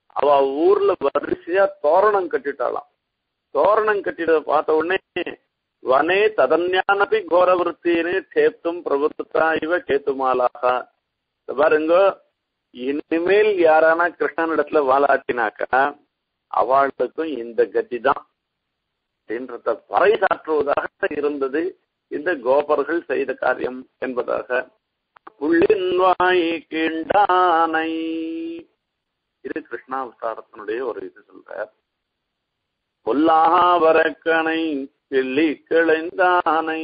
அவ ஊர்ல வரிசையா தோரணம் கட்டிட்டாளாம் தோரணம் கட்டிட பார்த்த உடனே வனே ததன்யானபி கோர விற்த்தின்னு கேத்தும் பிரபுத்தா இவ கேத்துமாலாக பாருங்க இனிமேல் யாரானா கிருஷ்ணன் இடத்துல வாழாட்டினாக்கா அவளுக்கும் இந்த கதி தான் அப்படின்றத பறைசாற்றுவதாக இருந்தது இந்த கோபர்கள் செய்த காரியம் என்பதாக புள்ளின் வாய் கீண்டானை இது கிருஷ்ணாவதாரத்தினுடைய ஒரு இது சொல்ற பொல்லாவரக்கனை கிள்ளி கிளைந்தானை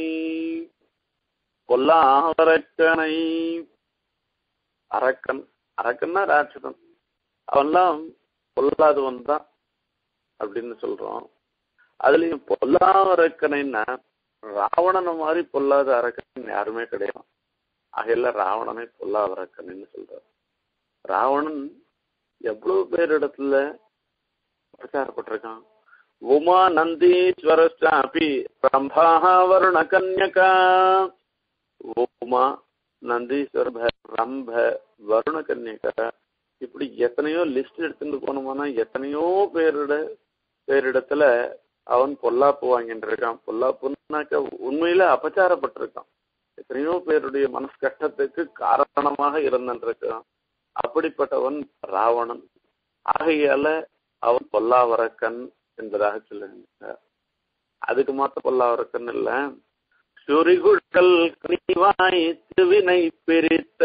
பொல்லாவரக்கனை அரக்கன் அரக்கன்னா ராட்சதன் அவன்லாம் பொல்லாதவன் தான் அப்படின்னு சொல்றோம் அதுலயும் பொல்லாத அரக்கனைன்னா ராவணனை மாதிரி பொல்லாத அரக்கன் யாருமே கிடையாது ஆகையில ராவணனை பொல்லாத அரக்கன்னு சொல்றார் ராவணன் எவ்வளவு பேர் இடத்துல பிரச்சாரப்பட்டிருக்கான் உமா நந்தீஸ்வரஸ்டாபி ரம்பாக வருண கன்யகா உமா நந்தீஸ்வர ரம்ப வருண கன்யகா இப்படி எத்தனையோ லிஸ்ட் எடுத்துட்டு போனோம்னா எத்தனையோ பேரிட பேரிடத்துல அவன் பொல்லாப்பு வாங்கிட்டு இருக்கான் பொல்லாப்புனாக்க உண்மையில அபச்சாரப்பட்டிருக்கான் எத்தனையோ பேருடைய மனசு கஷ்டத்துக்கு காரணமாக இருந்திருக்கான் அப்படிப்பட்டவன் ராவணன் ஆகையால அவன் பொல்லாவரக்கன் என்பதாக சொல்லுகின்றார் அதுக்கு மாத்த பொல்லாவரக்கன் இல்ல சுரிகுழல் கனிவாய் திருவினை பிரித்த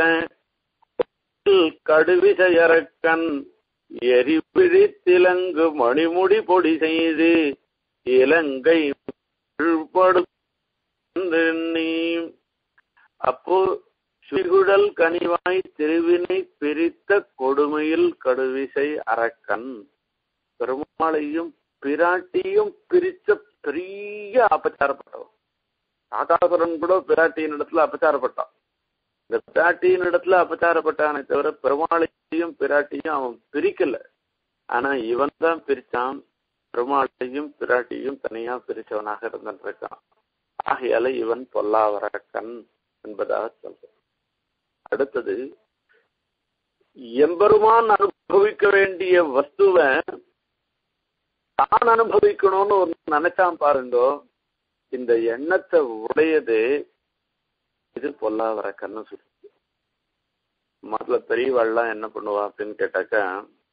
கடுவிசையரக்கன் எரிபிழித்திலங்கு மணிமுடி பொடி செய்து இலங்கை அப்போ சுகுழல் கனிவாய் திருவினை பிரித்த கொடுமையில் கடுவிசை அரக்கன் பெருமாளையும் பிராட்டியும் பிரிச்ச பெரிய அபச்சாரப்பட்டவன் ஆகாசுரன் கூட பிராட்டியின் இடத்துல அபச்சாரப்பட்டான் இந்த பிராட்டியின் இடத்துல அபச்சாரப்பட்டானே தவிர பெருமாளையும் பிராட்டியும் அவன் பிரிக்கல ஆனா இவன் தான் பிரிச்சான் பெருமாளையும் பிராட்டியும் தனியா பிரிச்சவனாக இருந்திருக்கான் ஆகையால இவன் பொல்லாவரக்கன் என்பதாக சொல்றான் அடுத்தது எம்பெருமான் அனுபவிக்க வேண்டிய வஸ்துவை தான் அனுபவிக்கணும்னு ஒரு நினைச்சான் பாருங்கோ இந்த எண்ணத்தை உடையது இது பொல்லாவரக்கன்னு சொல்லு முதல்ல பெரியவாள்லாம் என்ன பண்ணுவா அப்படின்னு கேட்டாக்கா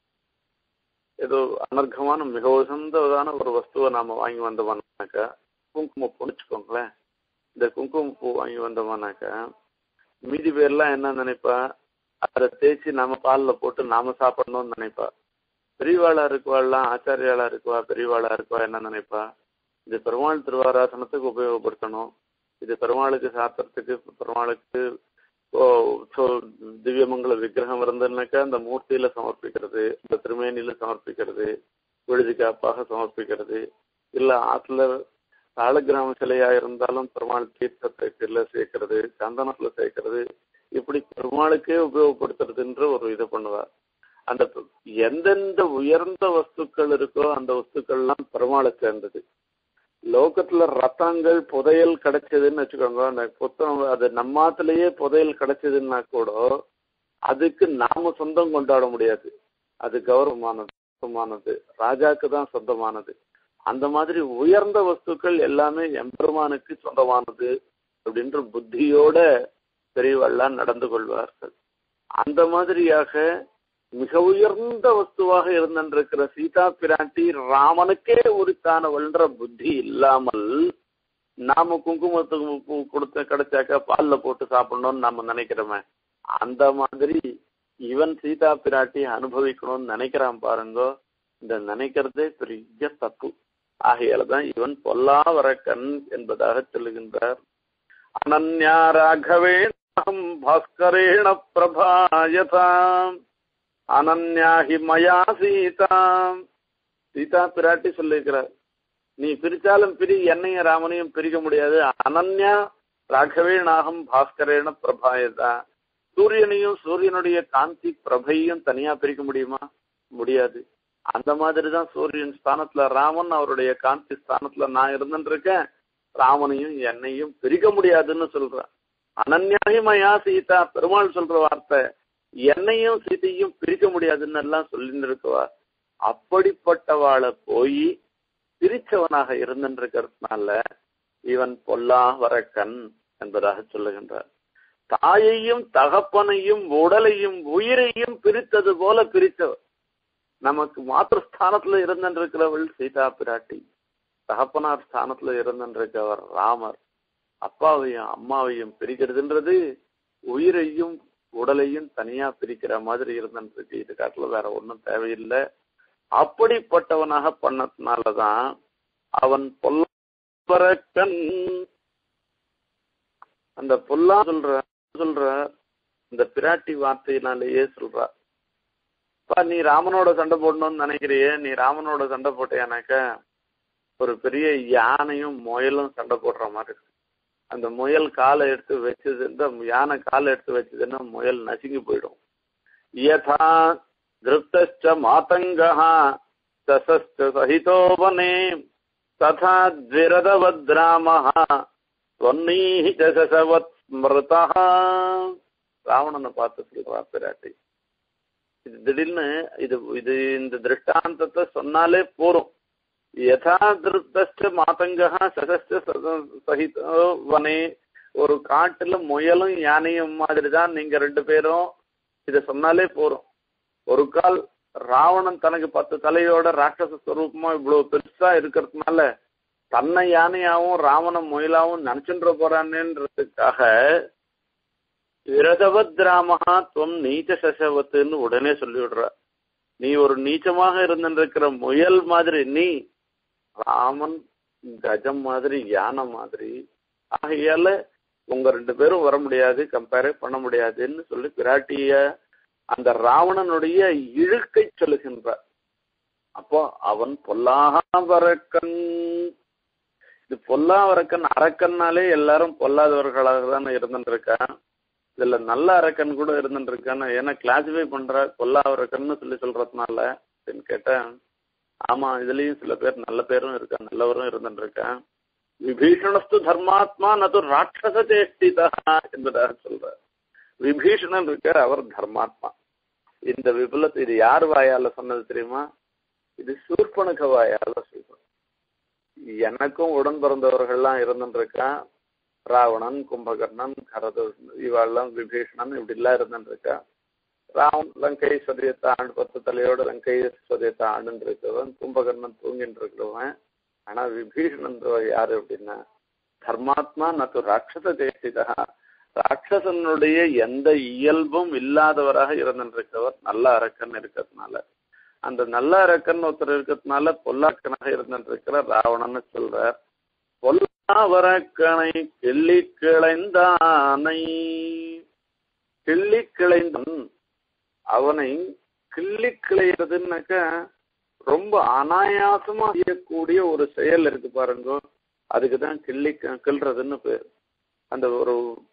ஏதோ அனர்க்கமான மிக உசந்ததான ஒரு வஸ்துவை நாம வாங்கி வந்தோம்னாக்கா குங்குமப்பூ வச்சுக்கோங்களேன் இந்த குங்குமப்பூ வாங்கி வந்தோம்னாக்கா மீதி பேர்லாம் என்ன நினைப்பா அதை தேய்ச்சி நாம பாலில் போட்டு நாம சாப்பிடணும்னு நினைப்பா பெரியவாளா இருக்குவாள்லாம் ஆச்சாரியாளா இருக்குவா பெரியவாளா இருக்குவா என்ன நினைப்பா இது பெருமாள் திருவாராசனத்துக்கு உபயோகப்படுத்தணும் இது பெருமாளுக்கு சாத்திரத்துக்கு பெருமாளுக்கு திவ்யமங்கல விக்கிரகம் இருந்ததுனாக்கா அந்த மூர்த்தியில சமர்ப்பிக்கிறது இந்த திருமேனியில சமர்ப்பிக்கிறது விழுதி காப்பாக சமர்ப்பிக்கிறது இல்ல ஆத்துல சாலக்கிராம சிலையா இருந்தாலும் பெருமாள் தீர்த்தத்துல சேர்க்கறது சந்தனத்துல சேர்க்கறது இப்படி பெருமாளுக்கே உபயோகப்படுத்துறதுன்ற ஒரு இதை பண்ணுவார் அந்த எந்தெந்த உயர்ந்த வஸ்துக்கள் இருக்கோ அந்த வஸ்துக்கள்லாம் பெருமாளை சேர்ந்தது லோகத்துல ரத்தங்கள் புதையல் கிடைச்சதுன்னு வச்சுக்கோங்க அந்த புத்தகம் அது நம்மாத்திலேயே புதையல் கிடைச்சதுன்னா கூட அதுக்கு நாம சொந்தம் கொண்டாட முடியாது அது கௌரவமானது சொந்தமானது ராஜாக்கு தான் சொந்தமானது அந்த மாதிரி உயர்ந்த வஸ்துக்கள் எல்லாமே எம்பெருமானுக்கு சொந்தமானது அப்படின்ற புத்தியோட பெரியவெல்லாம் நடந்து கொள்வார்கள் அந்த மாதிரியாக மிக உயர்ந்த வஸ்துவாக இருந்திருக்கிற சீதா பிராட்டி ராமனுக்கே உரித்தானவள்ன்ற புத்தி இல்லாமல் நாம குங்குமத்துக்கு கொடுத்த கிடைச்சாக்கா பால்ல போட்டு சாப்பிடணும்னு நாம நினைக்கிறோமே அந்த மாதிரி இவன் சீதா பிராட்டி அனுபவிக்கணும்னு நினைக்கிறான் பாருங்க இந்த நினைக்கிறதே பெரிய தப்பு ஆகையால தான் இவன் பொல்லாவரக்கன் என்பதாக சொல்லுகின்றார் அனன்யா ராகவே பாஸ்கரேண பிரபாயதாம் அனன்யாஹி மயா சீதா சீதா பிராட்டி சொல்லியிருக்கிறார் நீ பிரிச்சாலும் பிரி என்னையும் ராமனையும் பிரிக்க முடியாது அனன்யா ராகவே நாகம் பாஸ்கரேன பிரபாயதா சூரியனையும் சூரியனுடைய காந்தி பிரபையும் தனியா பிரிக்க முடியுமா முடியாது அந்த மாதிரி தான் சூரியன் ஸ்தானத்துல ராமன் அவருடைய காந்தி ஸ்தானத்துல நான் இருந்துட்டு இருக்கேன் ராமனையும் என்னையும் பிரிக்க முடியாதுன்னு சொல்றேன் அனன்யாயமயா சீதா பெருமாள் சொல்ற வார்த்தை என்னையும் சீதையும் பிரிக்க முடியாதுன்னு எல்லாம் சொல்லிட்டு இருக்கவா அப்படிப்பட்டவாளை போய் பிரிச்சவனாக இருந்திருக்கிறதுனால இவன் பொல்லா வரக்கன் என்பதாக சொல்லுகின்றார் தாயையும் தகப்பனையும் உடலையும் உயிரையும் பிரித்தது போல பிரித்தவர் நமக்கு மாத்திருஸ்தானத்துல இருந்திருக்கிறவள் சீதா பிராட்டி தகப்பனார் ஸ்தானத்துல இருந்திருக்கவர் ராமர் அப்பாவையும் அம்மாவையும் பிரிக்கிறதுன்றது உயிரையும் உடலையும் தனியா பிரிக்கிற மாதிரி இருந்துருக்கு இது காட்டுல வேற ஒன்றும் தேவையில்லை அப்படிப்பட்டவனாக பண்ணதுனாலதான் அவன் பொல்லரக்கன் அந்த பொல்லா சொல்ற சொல்ற இந்த பிராட்டி வார்த்தையினாலேயே சொல்றா பா நீ ராமனோட சண்டை போடணும்னு நினைக்கிறியே நீ ராமனோட சண்டை போட்டியானாக்க ஒரு பெரிய யானையும் முயலும் சண்டை போடுற மாதிரி இருக்கு அந்த முயல் காலை எடுத்து வச்சதுன்னா யானை காலை எடுத்து வச்சதுன்னா முயல் நசுங்கி போயிடும் யதா திருப்தச்ச மாதங்கா சசஸ்ட சகிதோ வனே ததா த்விரதவத்ராமஹ தொன்னீஹி சசவத் ஸ்மிருதா ராவணனை பார்த்து சொல்றா பிராட்டி இது திடீர்னு இது இது இந்த திருஷ்டாந்தத்தை சொன்னாலே போரும் யதா திருப்தஸ்ட மாதங்கா சசஸ்ட சகிதோ வனே ஒரு காட்டுல முயலும் யானையும் மாதிரி தான் நீங்க ரெண்டு பேரும் இத சொன்னாலே போறோம் ஒரு கால் ராவணன் தனக்கு பத்து தலையோட ராட்சச ஸ்வரூபமா இவ்வளவு பெருசா இருக்கிறதுனால தன்னை யானையாவும் ராவணன் முயலாவும் நினைச்சுன்ற போறானேன்றதுக்காக விரதவத் ராமஹா துவம் நீச்ச சசவத்துன்னு உடனே சொல்லிவிடுற நீ ஒரு நீச்சமாக இருந்திருக்கிற முயல் மாதிரி நீ ராமன் கஜம் மாதிரி யானை மாதிரி ஆகையால உங்க ரெண்டு பேரும் வர முடியாது கம்பேரே பண்ண முடியாதுன்னு சொல்லி பிராட்டிய அந்த ராவணனுடைய இழுக்கை சொல்லுகின்றார் அப்போ அவன் பொல்லாவரக்கன் இது பொல்லாவரக்கன் அரக்கன்னாலே எல்லாரும் பொல்லாதவர்களாக தானே இருந்துருக்கான் இதுல நல்ல அரக்கன் கூட இருந்துருக்கான்னு ஏன்னா கிளாசிஃபை பண்ற பொல்லாவரக்கன்னு சொல்லி சொல்றதுனால அப்படின்னு கேட்டேன் ஆமா இதுலயும் சில பேர் நல்ல பேரும் இருக்கா நல்லவரும் இருந்துருக்கான் விபீஷணஸ்து தர்மாத்மா நது ராட்சச சேஷ்டிதா என்பதாக சொல்ற விபீஷணன் இருக்கார் அவர் தர்மாத்மா இந்த விபுலத்தை இது யார் வாயால சொன்னது தெரியுமா இது சூர்பனுக வாயால சொல்றோம் எனக்கும் உடன் பிறந்தவர்கள்லாம் இருந்துருக்கான் ராவணன் கும்பகர்ணன் கரத இவாள்லாம் விபீஷணன் இப்படி எல்லாம் இருந்துருக்கா ராவன் லங்கை சதயத்தை ஆண்டு பத்து தலையோட லங்கை சதயத்தை ஆண்டுன்னு இருக்கிறவன் கும்பகர்ணன் தூங்கிட்டு இருக்கிறவன் ஆனா விபீஷணன் யாரு அப்படின்னா தர்மாத்மா நத்து ராட்சச தேசிதா ராட்சசனுடைய எந்த இயல்பும் இல்லாதவராக இருந்திருக்கிறவர் நல்ல அரக்கன் இருக்கிறதுனால அந்த நல்ல அரக்கன் ஒருத்தர் இருக்கிறதுனால பொல்லாக்கனாக இருந்திருக்கிற ராவணன்னு சொல்றார் பொல்லாவரக்கனை கிள்ளி கிளைந்தானை கிள்ளி கிளைந்தன் அவனை கிள்ளி கிளைறதுன்னாக்க ரொம்ப அனாயாசமா செய்யக்கூடிய ஒரு செயல் இருக்கு பாருங்க அதுக்கு தான் கிள்ளி கிள்றதுன்னு பேர் அந்த ஒரு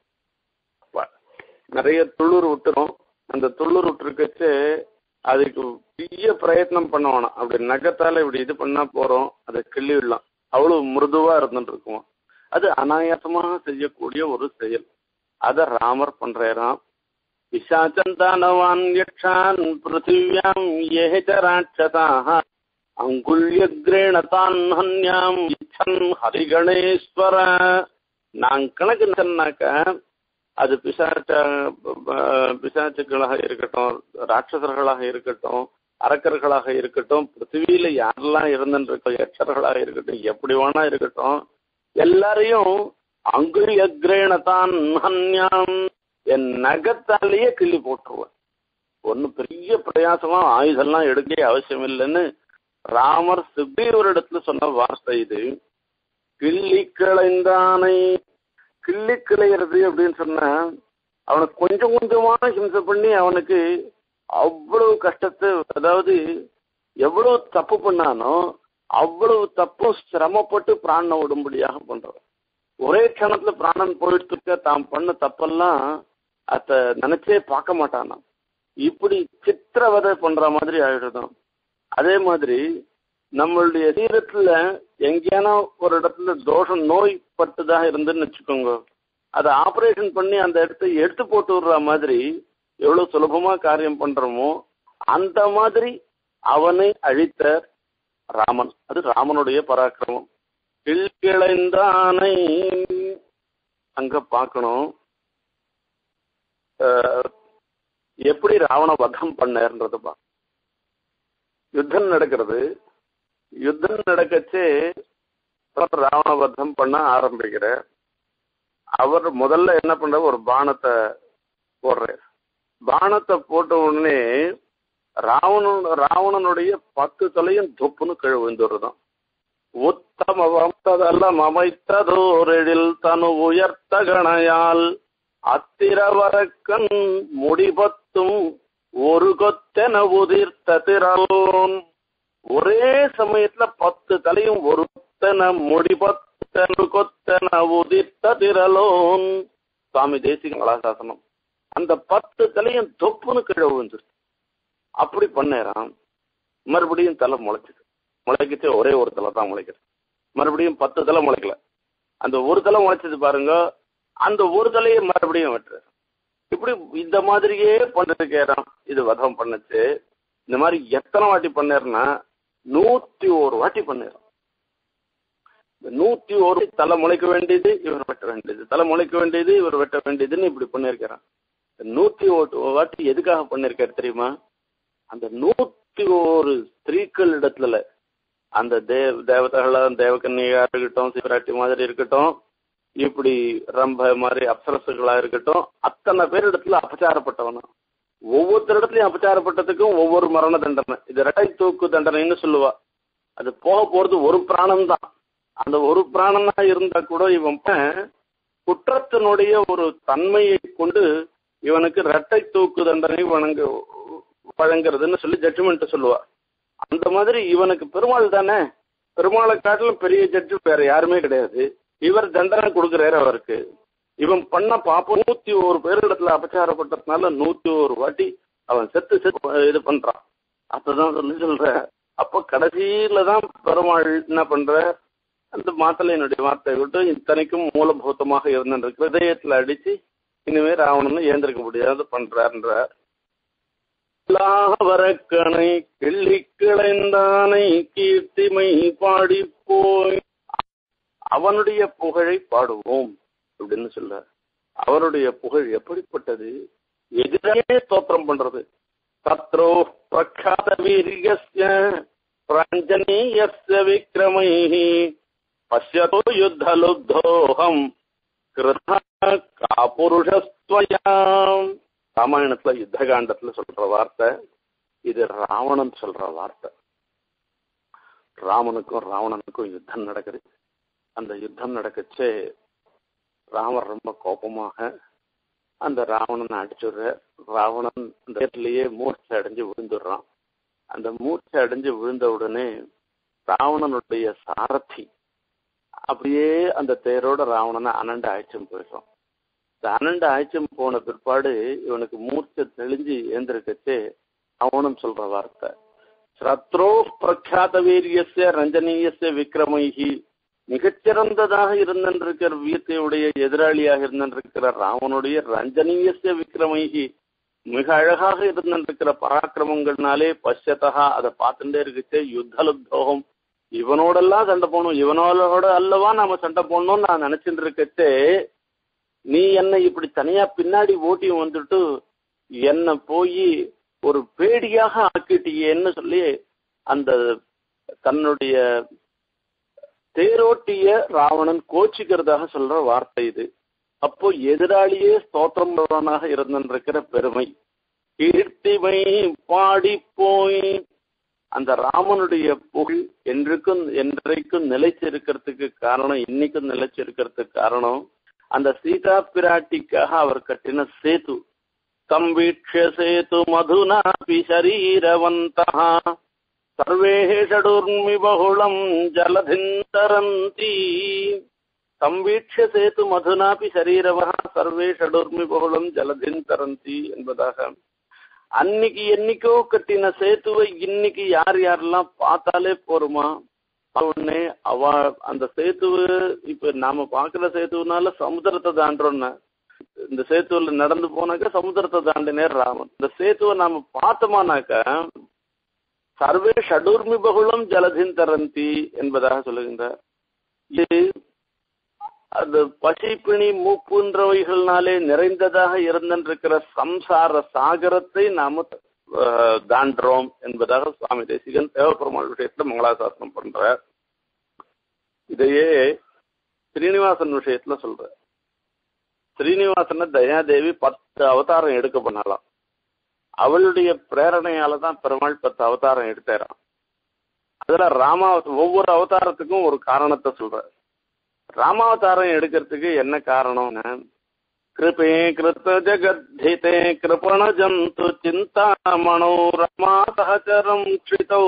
நிறைய துளிர் விட்டுரும் அந்த துளிர் விட்டுருக்கச்சு அதுக்கு பெரிய பிரயத்னம் பண்ணுவானா அப்படி நகத்தால இப்படி இது பண்ணா போறோம் அதை கிள்ளி விடலாம் அவ்வளவு மிருதுவா இருந்துட்டு இருக்குமா அது அனாயாசமாக செய்யக்கூடிய ஒரு செயல் அத ராமர் பண்றாராம் பிசாச்சந்தானவான் யக்ஷான் பிருத்திவியாம் ஏஹ ராட்சதாக அங்குல்யக்ரேண தான் ஹன்யாம் இச்சன் ஹரிகணேஸ்வர நான் கணக்கு சொன்னாக்க அது பிசாச்ச பிசாச்சுக்களாக இருக்கட்டும் ராட்சசர்களாக இருக்கட்டும் அரக்கர்களாக இருக்கட்டும் பிருத்திவியில யாரெல்லாம் இருந்துருக்கோம் யட்சர்களாக இருக்கட்டும் எப்படி வேணா இருக்கட்டும் எல்லாரையும் அங்குரி அக்ரேண தான் ஹன்யாம் என் நகத்தாலேயே கிள்ளி போட்டுருவேன் ஒன்றும் பெரிய பிரயாசமா ஆயுதம்லாம் எடுக்க அவசியம் இல்லைன்னு ராமர் சுக்ரீவரிடத்துல சொன்ன வார்த்தை இது கிள்ளி கிளைந்தானை கிள்ளி கிளையிறது அப்படின்னு சொன்னா அவனுக்கு கொஞ்சம் கொஞ்சமா ஹிம்சை பண்ணி அவனுக்கு அவ்வளவு கஷ்டத்தை அதாவது எவ்வளவு தப்பு பண்ணானோ அவ்வளவு தப்பும் சிரமப்பட்டு பிராணனை விடும்படியாக பண்றான் ஒரே க்ஷணத்துல பிராணன் போயிட்டு இருக்க தாம் பண்ண தப்பெல்லாம் அத நினைச்சே பார்க்க மாட்டானா இப்படி சித்திரவதை பண்ற மாதிரி ஆயிடுதான் அதே மாதிரி நம்மளுடைய சரீரத்துல எங்கேயானா ஒரு இடத்துல தோஷம் நோய் பட்டுதாக இருந்துன்னு வச்சுக்கோங்க அதை ஆப்ரேஷன் பண்ணி அந்த இடத்த எடுத்து போட்டு விடுற மாதிரி எவ்வளவு சுலபமா காரியம் பண்றோமோ அந்த மாதிரி அவனை அழித்த ராமன் அது ராமனுடைய பராக்கிரமம் கிழ்கிளைந்தானை அங்க பார்க்கணும் அஹ், எப்படி ராவண வதம் பண்ணன்றத பா யுத்தம் நடக்கிறது யுத்தம் நடக்கச்சே அப்புறம் ராவண வதம் பண்ண ஆரம்பிக்கிற அவர் முதல்ல என்ன பண்ற ஒரு பானத்தை போடுறார் பானத்தை போட்ட உடனே ராவணன் ராவணனுடைய பத்து தலையும் தொப்புன்னு கீழே விழுந்துடுறதான் உத்தமவந்ததெல்லாம் அமைத்ததோரெழில் தனு உயர்த்த கணையால் அத்திரவரக்கன் முடிபத்தும் ஒரு கொத்தென உதிர்த்த திரலோன் ஒரே சமயத்துல பத்து தலையும் ஒருத்தன முடிபத்தனு கொத்தன உதிர்த்த திரலோன் சுவாமி தேசிக கலாசாசனம் அந்த பத்து தலையும் தொப்புன்னு கீழே விழுந்துருச்சு அப்படி பண்ணேறான் மறுபடியும் தலை முளைச்சிது முளைக்கிச்சு ஒரே ஒரு தலை தான் முளைக்குது மறுபடியும் பத்து தலை முளைக்கல அந்த ஒரு தலை முளைச்சது பாருங்க அந்த ஒரு தலையை மறுபடியும் வெட்டுறாரு இப்படி இந்த மாதிரியே பண்ணிருக்கேறான் இது வதம் பண்ணுச்சு இந்த மாதிரி எத்தனை வாட்டி பண்ணேர்னா நூத்தி ஒரு வாட்டி பண்ணேறான் இந்த நூத்தி ஒரு தலை முளைக்க வேண்டியது இவர் வெட்ட வேண்டியது தலை முளைக்க வேண்டியது இவர் வெட்ட வேண்டியதுன்னு இப்படி பண்ணிருக்கிறான் இந்த நூத்தி ஒரு வாட்டி எதுக்காக பண்ணிருக்காரு தெரியுமா அந்த நூத்தி ஒரு ஸ்திரீக்கள் இடத்துல அந்த தேவ தேவதைகளா தேவகன்னியா இருக்கட்டும் சிவராட்டி மாதிரி இருக்கட்டும் இப்படி ரம்ப மாதிரி அப்சரசுகளா இருக்கட்டும் அத்தனை பேர் இடத்துல அபச்சாரப்பட்டவனா ஒவ்வொருத்தர் இடத்துலயும் அபச்சாரப்பட்டதுக்கும் ஒவ்வொரு மரண தண்டனை இது இரட்டை தூக்கு தண்டனைன்னு சொல்லுவா அது போக போறது ஒரு பிராணம் தான் அந்த ஒரு பிராணனா இருந்தா கூட இவன் குற்றத்தினுடைய ஒரு தன்மையை கொண்டு இவனுக்கு இரட்டை தூக்கு தண்டனை வழங்க வழங்குறதுன்னு சொல்லி ஜட்ஜ்மெண்ட் சொல்லுவா அந்த மாதிரி இவனுக்கு பெருமாள் தானே பெருமாளை காட்டிலும் பெரிய ஜட்ஜு வேற யாருமே கிடையாது இவர் தண்டனை கொடுக்குறாரு அவருக்கு இவன் பண்ண பாப்பம் நூத்தி ஒரு பேரிடத்துல அபச்சாரப்பட்டதுனால நூத்தி ஒரு வாட்டி அவன் செத்து செத்து இது பண்றான் அப்பதான் சொல்லி சொல்ற அப்ப கடைசியில தான் பெருமாள் என்ன பண்ற அந்த மாத்தலையினுடைய வார்த்தையை விட்டு இத்தனைக்கும் மூலபூதமாக இருந்திருக்கிற ஹிருதயத்துல அடிச்சு இனிமே ராவணன் ஏந்திருக்க முடியாது பண்றாருன்றார் வரக்கணை கிள்ளி கிளைந்தானை கீர்த்திமை பாடி போய் அவனுடைய புகழை பாடுவோம் அப்படின்னு சொல்ல அவருடைய புகழ் எப்படிப்பட்டது எதிரே ஸ்தோத்திரம் பண்றது தத்ரோ பிரக்யாத வீரியஸ்ய பிராஞ்சனீயஸ்ய விக்ரமை பசியதோ யுத்தலுத்தோகம் கிருத காபுருஷஸ்வயாம் ராமாயணத்துல யுத்த காண்டத்துல சொல்ற வார்த்தை இது ராவணன் சொல்ற வார்த்தை ராமனுக்கும் ராவணனுக்கும் யுத்தம் நடக்குது அந்த யுத்தம் நடக்கச்சே ராமர் ரொம்ப கோபமாக அந்த ராவணனை அடிச்சுடுற ராவணன் அந்த இடத்துலயே மூர்ச்சை அடைஞ்சு விழுந்துடுறான் அந்த மூர்ச்சை அடைஞ்சு விழுந்த உடனே ராவணனுடைய சாரதி அப்படியே அந்த தேரோட ராவணனை அனண்ட ஆய்ச்சம் போயிடுறான் இந்த அனண்ட ஆய்ச்சம் போன பிற்பாடு இவனுக்கு மூர்ச்சை தெளிஞ்சு ஏந்திருக்கச்சே அவனும் சொல்ற வார்த்தை சத்ரோ பிரக்யாத வீரியஸ்ய ரஞ்சனீயஸ்ய விக்ரமைஹி மிகச்சிறந்ததாக இருந்திருக்கிற வீரத்தையுடைய எதிராளியாக இருந்திருக்கிற ராவனுடைய ரஞ்சனீயஸ்ய விக்ரமைகி மிக அழகாக இருந்திருக்கிற பராக்கிரமங்கள்னாலே பஷ்யத்தகா அதை பார்த்துட்டே இருக்குச்சு யுத்தலுத்தோகம் இவனோடெல்லாம் சண்டை போகணும் இவனோட அல்லவா நாம சண்டை போடணும்னு நான் நினைச்சிட்டு இருக்கச்சே நீ என்னை இப்படி தனியா பின்னாடி ஓட்டி வந்துட்டு என்னை போய் ஒரு பேடியாக ஆக்கிட்டியேன்னு சொல்லி அந்த தன்னுடைய தேரோட்டிய ராவணன் கோச்சிக்கிறதாக சொல்ற வார்த்தை இது அப்போ எதிராளியே ஸ்தோத்திரம் பண்றவனாக இருந்திருக்கிற பெருமை கீர்த்திமை பாடி போய் அந்த ராமனுடைய புகழ் என்றைக்கும் என்றைக்கும் நிலைச்சிருக்கிறதுக்கு காரணம் இன்னைக்கும் நிலைச்சிருக்கிறதுக்கு காரணம் அந்த சீதா பிராட்டிக்காக அவர் கட்டின சேது சம்பீட்ச சேது மதுனாபி சரீரவந்தா சர்வே ஷடுர்மி பகுளம் ஜலதிந்தரந்தி சம்பீட்ச சேது மதுனாபி சரீரவா சர்வே ஷடுர்மி பகுளம் ஜலதிந்தரந்தி என்பதாக அன்னைக்கு என்னைக்கோ கட்டின சேத்துவை இன்னைக்கு யார் யாரெல்லாம் பார்த்தாலே போருமா உடனே அவ அந்த சேத்துவு இப்ப நாம பாக்குற சேத்துவனால சமுத்திரத்தை தாண்டோம்னா இந்த சேத்துவில் நடந்து போனாக்கா சமுத்திரத்தை தாண்டினே ராமன் இந்த சேத்துவை நாம பார்த்தோமானாக்கா சர்வே ஷடூர்மி பகுளம் ஜலதின் தரந்தி என்பதாக சொல்லுகின்றார் இது அது பசி பிணி மூப்புன்றவைகள்னாலே நிறைந்ததாக இருந்திருக்கிற சம்சார சாகரத்தை நாம அஹ், தாண்டுறோம் என்பதாக சுவாமி தேசிகன் தேவப்பெருமாள் விஷயத்துல மங்களாசாசனம் பண்றார் இதையே ஸ்ரீனிவாசன் விஷயத்துல சொல்ற ஸ்ரீனிவாசன தயாதேவி பத்து அவதாரம் எடுக்க பண்ணலாம் அவளுடைய பிரேரணையால தான் பெருமாள் பத்து அவதாரம் எடுத்தாராம் அதுல ராமா ஒவ்வொரு அவதாரத்துக்கும் ஒரு காரணத்தை சொல்ற ராமாவதாரம் எடுக்கிறதுக்கு என்ன காரணம்னு கிருபே கிருத்த ஜகத்திதே கிருபண ஜந்து சிந்தாமணோ ரமா சகச்சரம் க்ஷிதௌ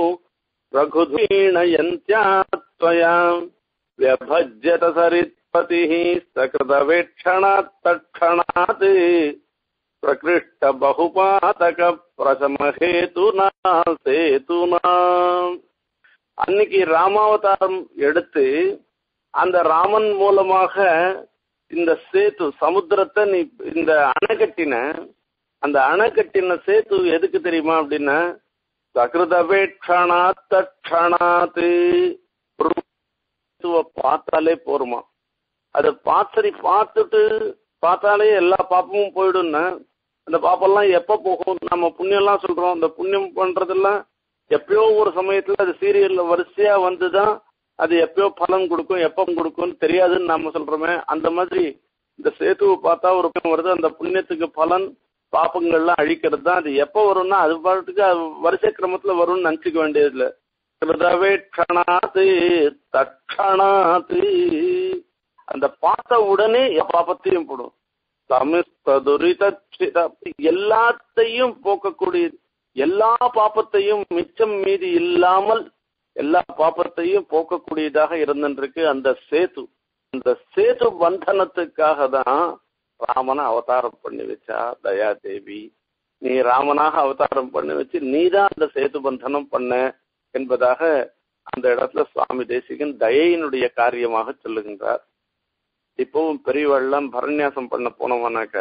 ரகுதீணயந்தியா व्यभज्यत सरित्पतिः सकृतवेक्षणात् तत्क्षणात् प्रकृष्ट बहुपातक பிரசமஹேதுனா சேதுனா அன்னைக்கு ராமாவதாரம் எடுத்து அந்த ராமன் மூலமாக இந்த சேத்து சமுத்திரத்தை நீ இந்த அணை கட்டின அந்த அணை கட்டின சேத்து எதுக்கு தெரியுமா அப்படின்னா சகிருதவேட்சணாத் தட்சணாத்து சேத்துவை பார்த்தாலே போருமா அதை பார்த்து பார்த்துட்டு பார்த்தாலே எல்லா பாப்பமும் போயிடும்னா அந்த பாப்பெல்லாம் எப்போ போகும் நம்ம புண்ணியம்லாம் சொல்றோம் அந்த புண்ணியம் பண்றதெல்லாம் எப்பயோ ஒரு சமயத்துல அது சீரியல்ல வரிசையா வந்துதான் அது எப்பயோ பலன் கொடுக்கும் எப்போ கொடுக்கும்னு தெரியாதுன்னு நாம சொல்றோமே அந்த மாதிரி இந்த சேத்துவை பார்த்தா ஒரு புண்ணியம் வருது அந்த புண்ணியத்துக்கு பலன் பாப்பங்கள்லாம் அழிக்கிறது தான் அது எப்போ வரும்னா அது பாட்டுக்கு அது வரிசை கிரமத்துல வரும்னு நினச்சிக்க வேண்டியதில்லை கிருதவேட்சணாத்து தட்சணாத்து அந்த பார்த்த உடனே என் பாப்பத்தையும் போடும் சமிஸ்ததுரித எல்லாத்தையும் போக்கக்கூடிய எல்லா பாப்பத்தையும் மிச்சம் மீதி இல்லாமல் எல்லா பாப்பத்தையும் போக்கக்கூடியதாக இருந்திருக்கு அந்த சேது அந்த சேது பந்தனத்துக்காக தான் ராமனை அவதாரம் பண்ணி வச்சா தயாதேவி நீ ராமனாக அவதாரம் பண்ணி வச்சு நீ தான் அந்த சேது பந்தனம் பண்ண என்பதாக அந்த இடத்துல சுவாமி தேசிகன் தயையினுடைய காரியமாக சொல்லுகின்றார் இப்பவும் பெரியவெல்லாம் பரநியாசம் பண்ண போனவனாக்க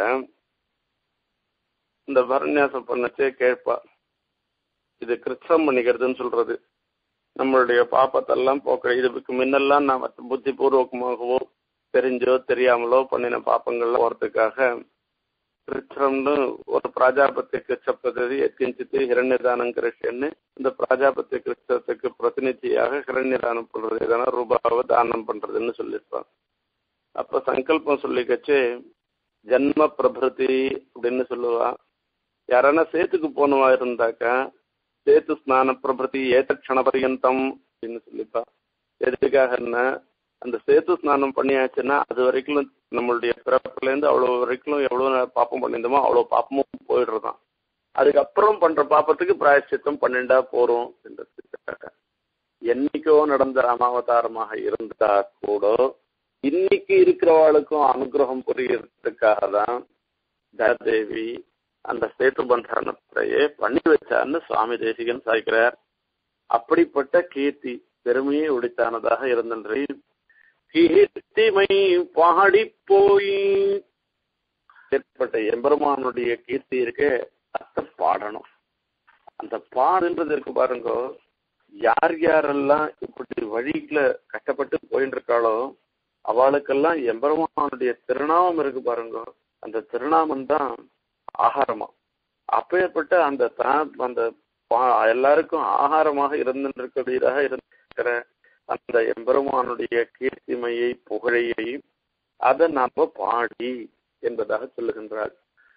இந்த பரநியாசம் பண்ணச்சே கேட்பா இது கிருத்தம் பண்ணிக்கிறதுன்னு சொல்றது நம்மளுடைய பாப்பத்தெல்லாம் போக்க இதுக்கு முன்னெல்லாம் நான் புத்தி பூர்வகமாகவோ தெரிஞ்சோ தெரியாமலோ பண்ணின பாப்பங்கள்லாம் போறதுக்காக கிருத்திரம்னு ஒரு பிராஜாபத்திய கிருஷ்ண பദ്ധதி எத்கிஞ்சித்து ஹிரண்யதானம் கிருஷ்ணன்னு இந்த பிராஜாபத்திய கிருஷ்ணத்துக்கு பிரதிநிதியாக ஹிரண்யதானம் பண்றது எதனா ரூபாவை தானம் பண்றதுன்னு சொல்லியிருப்பான் அப்ப சங்கல்பம் சொல்லிக்கச்சு ஜன்ம பிரபிருதி அப்படின்னு சொல்லுவா யாரானா சேத்துக்கு போனவா இருந்தாக்கா சேத்து ஸ்நான பிரபிருதி ஏத்த க்ஷண பரியந்தம் அப்படின்னு சொல்லிப்பா எதுக்காகன்னா அந்த சேத்து ஸ்நானம் பண்ணியாச்சுன்னா அது வரைக்கும் நம்மளுடைய பிறப்புலேருந்து அவ்வளோ வரைக்கும் எவ்வளோ பாப்பம் பண்ணியிருந்தோமோ அவ்வளோ பாப்பமும் போயிடுறதான் அதுக்கப்புறம் பண்ற பாப்பத்துக்கு பிராயச்சித்தம் பன்னெண்டா போறோம் அப்படின்றதுக்காக என்னைக்கோ நடந்த ராமாவதாரமாக இருந்தா கூட இன்னைக்கு இருக்கிறவாளுக்கும் அனுகிரகம் புரியறதுக்காக தான் தயாதேவி அந்த சேத்து பந்தானத்தையே பண்ணி வச்சார்னு சுவாமி தேசிகன் சாய்க்கிறார் அப்படிப்பட்ட கீர்த்தி பெருமையை உடித்தானதாக இருந்தன்றி கீர்த்திமை பாடி போய் ஏற்பட்ட எம்பெருமானுடைய கீர்த்தி இருக்க அத்தை பாடணும் அந்த பாடுன்றது இருக்கு பாருங்க யார் யாரெல்லாம் இப்படி வழியில கஷ்டப்பட்டு போயின்னு இருக்காளோ அவளுக்கெல்லாம் எம்பெருமானுடைய திருநாமம் இருக்கு பாருங்க அந்த திருநாமம் தான் ஆகாரமா அப்பேற்பட்ட அந்த அந்த எல்லாருக்கும் ஆகாரமாக இருந்திருக்கக்கூடியதாக இருந்திருக்கிற அந்த எம்பெருமானுடைய கீர்த்திமையை புகழையை அதை நாம பாடி என்பதாக சொல்லுகின்றார்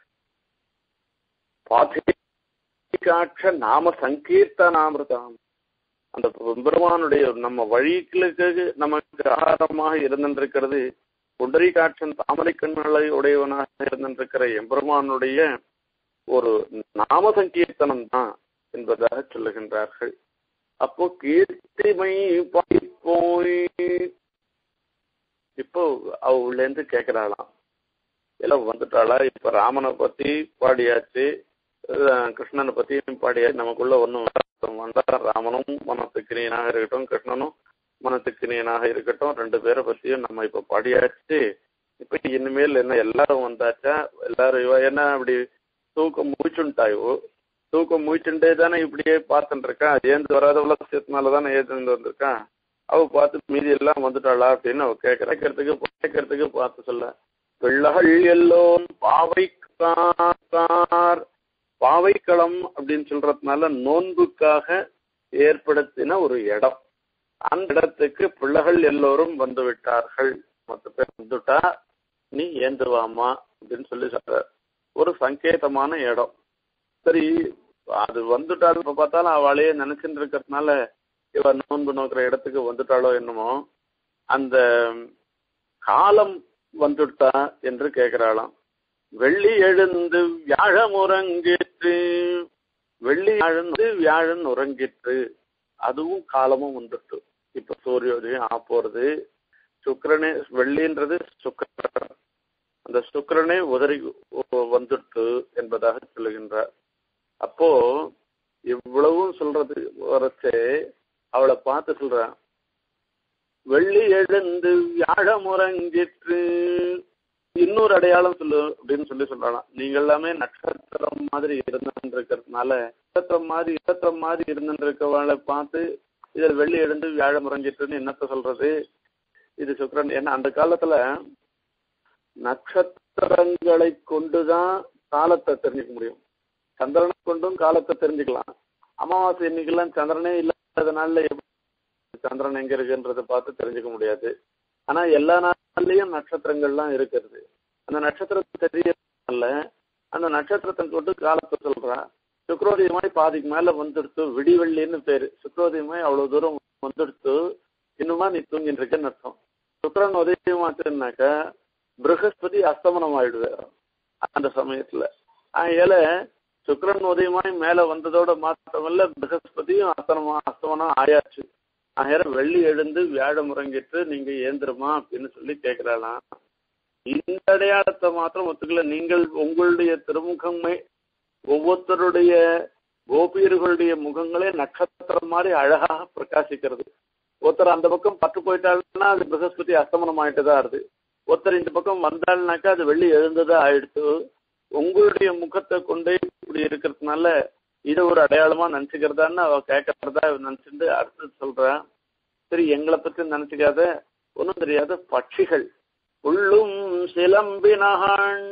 பாதிகாட்ச நாம சங்கீர்த்தனாமிருதம் அந்த எம்பெருமானுடைய நம்ம வழிகளுக்கு நமக்கு ஆகாரமாக இருந்திருக்கிறது புண்டரிகாட்சன் தாமரை கண்களை உடையவனாக இருந்திருக்கிற எம்பெருமானுடைய ஒரு நாம சங்கீர்த்தனம் தான் என்பதாக சொல்லுகின்றார்கள் அப்போ கீர்த்திமை போய் இப்போ அவ உள்ளேருந்து கேட்கிறாளாம் எல்லாம் வந்துட்டாளா இப்ப ராமனை பத்தி பாடியாச்சு கிருஷ்ணனை பத்தியும் பாடியாச்சு நமக்குள்ள ஒன்றும் வந்தா ராமனும் மனத்துக்கினியனாக இருக்கட்டும் கிருஷ்ணனும் மனத்துக்கினியனாக இருக்கட்டும் ரெண்டு பேரை பத்தியும் நம்ம இப்ப பாடியாச்சு இப்ப இனிமேல் என்ன எல்லாரும் வந்தாச்சா எல்லாரும் இவ என்ன அப்படி தூக்கம் முடிச்சுட்டாயோ தூக்கம் முழிச்சுட்டே தானே இப்படியே பார்த்துட்டு இருக்கா ஏந்து வராத உலகத்தினால தானே ஏந்து வந்திருக்கான் அவ பார்த்து மீதி எல்லாம் வந்துட்டாளா அப்படின்னு அவ கேட்கற கேட்கறதுக்கு கேட்கறதுக்கு பார்த்து சொல்ல பிள்ளைகள் எல்லோரும் பாவை கார் பாவைக்களம் அப்படின்னு சொல்றதுனால நோன்புக்காக ஏற்படுத்தின ஒரு இடம் அந்த இடத்துக்கு பிள்ளைகள் எல்லோரும் வந்து விட்டார்கள் மொத்த பேர் வந்துட்டா நீ ஏந்துவாமா அப்படின்னு சொல்லி சொல்ற ஒரு சங்கேதமான இடம் சரி அது வந்துட்டாலும் இப்ப பார்த்தாலும் அவளையே நினைச்சுட்டு இருக்கிறதுனால இவ நோன்பு நோக்கிற இடத்துக்கு வந்துட்டாளோ என்னமோ அந்த காலம் வந்துட்டா என்று கேட்கிறாளாம் வெள்ளி எழுந்து வியாழம் உறங்கிற்று வெள்ளி எழுந்து வியாழன் உறங்கிற்று அதுவும் காலமும் வந்துட்டு இப்ப சூரியோதயம் ஆ போறது சுக்கரனே வெள்ளின்றது சுக்கரன் அந்த சுக்கரனே உதறி வந்துட்டு என்பதாக சொல்லுகின்றார் அப்போ இவ்வளவும் சொல்றது வரச்சே அவளை பார்த்து சொல்றான் வெள்ளி எழுந்து வியாழம் உறங்கிற்று இன்னொரு அடையாளம் சொல்லு அப்படின்னு சொல்லி சொல்றாளாம் நீங்க எல்லாமே நட்சத்திரம் மாதிரி இருந்துட்டு இருக்கிறதுனால நட்சத்திரம் மாதிரி நட்சத்திரம் மாதிரி இருந்துட்டு இருக்கவளை பார்த்து இதில் வெள்ளி எழுந்து வியாழம் உறங்கிட்டுன்னு என்னத்த சொல்றது இது சுக்கரன் ஏன்னா அந்த காலத்துல நட்சத்திரங்களை கொண்டுதான் காலத்தை தெரிஞ்சுக்க முடியும் சந்திரனை கொண்டும் காலத்தை தெரிஞ்சுக்கலாம் அமாவாசை இன்னைக்கெல்லாம் சந்திரனே இல்லாத நாள்ல சந்திரன் எங்க இருக்குன்றதை பார்த்து தெரிஞ்சுக்க முடியாது ஆனா எல்லா நாள்லயும் நட்சத்திரங்கள்லாம் இருக்கிறது அந்த நட்சத்திரத்தை தெரியல அந்த நட்சத்திரத்தை கொண்டு காலத்தை சொல்றான் சுக்ரோதயமாய் பாதிக்கு மேல வந்துடுத்து விடிவெள்ளின்னு பேரு சுக்ரோதயமாய் அவ்வளவு தூரம் வந்துடுத்து இன்னுமா நீ தூங்கிட்டு இருக்கேன்னு அர்த்தம் சுக்கரன் உதயமாச்சுன்னாக்க ப்ரகஸ்பதி அஸ்தமனம் ஆயிடுவார் அந்த சமயத்துல ஆகையால சுக்கரன் உதயமாய் மேல வந்ததோட மாத்திரமல்ல ப்ரகஸ்பதியும் அஸ்தமமா அஸ்தமனம் ஆயாச்சு ஆயிர வெள்ளி எழுந்து வியாழம் முறங்கிட்டு நீங்க ஏந்திரமா அப்படின்னு சொல்லி கேட்கிறாளாம் இந்த அடையாளத்தை மாத்திரம் ஒத்துக்கல நீங்கள் உங்களுடைய திருமுகமே ஒவ்வொருத்தருடைய கோபியர்களுடைய முகங்களே நட்சத்திரம் மாதிரி அழகாக பிரகாசிக்கிறது ஒருத்தர் அந்த பக்கம் பட்டு போயிட்டாள்னா அது பிரகஸ்பதி அஸ்தமனம் ஆயிட்டு தான் இருது ஒருத்தர் இந்த பக்கம் வந்தாள்னாக்கா அது வெள்ளி எழுந்ததா ஆயிடுத்து உங்களுடைய முகத்தை கொண்டே இப்படி இருக்கிறதுனால இதை ஒரு அடையாளமா நினைச்சுக்கிறதான்னு அவ கேட்கறதா நினைச்சுட்டு அடுத்து சொல்றான் சரி எங்களை பத்தி நினைச்சுக்காத ஒன்றும் தெரியாத பட்சிகள் உள்ளும் சிலம்பினகான்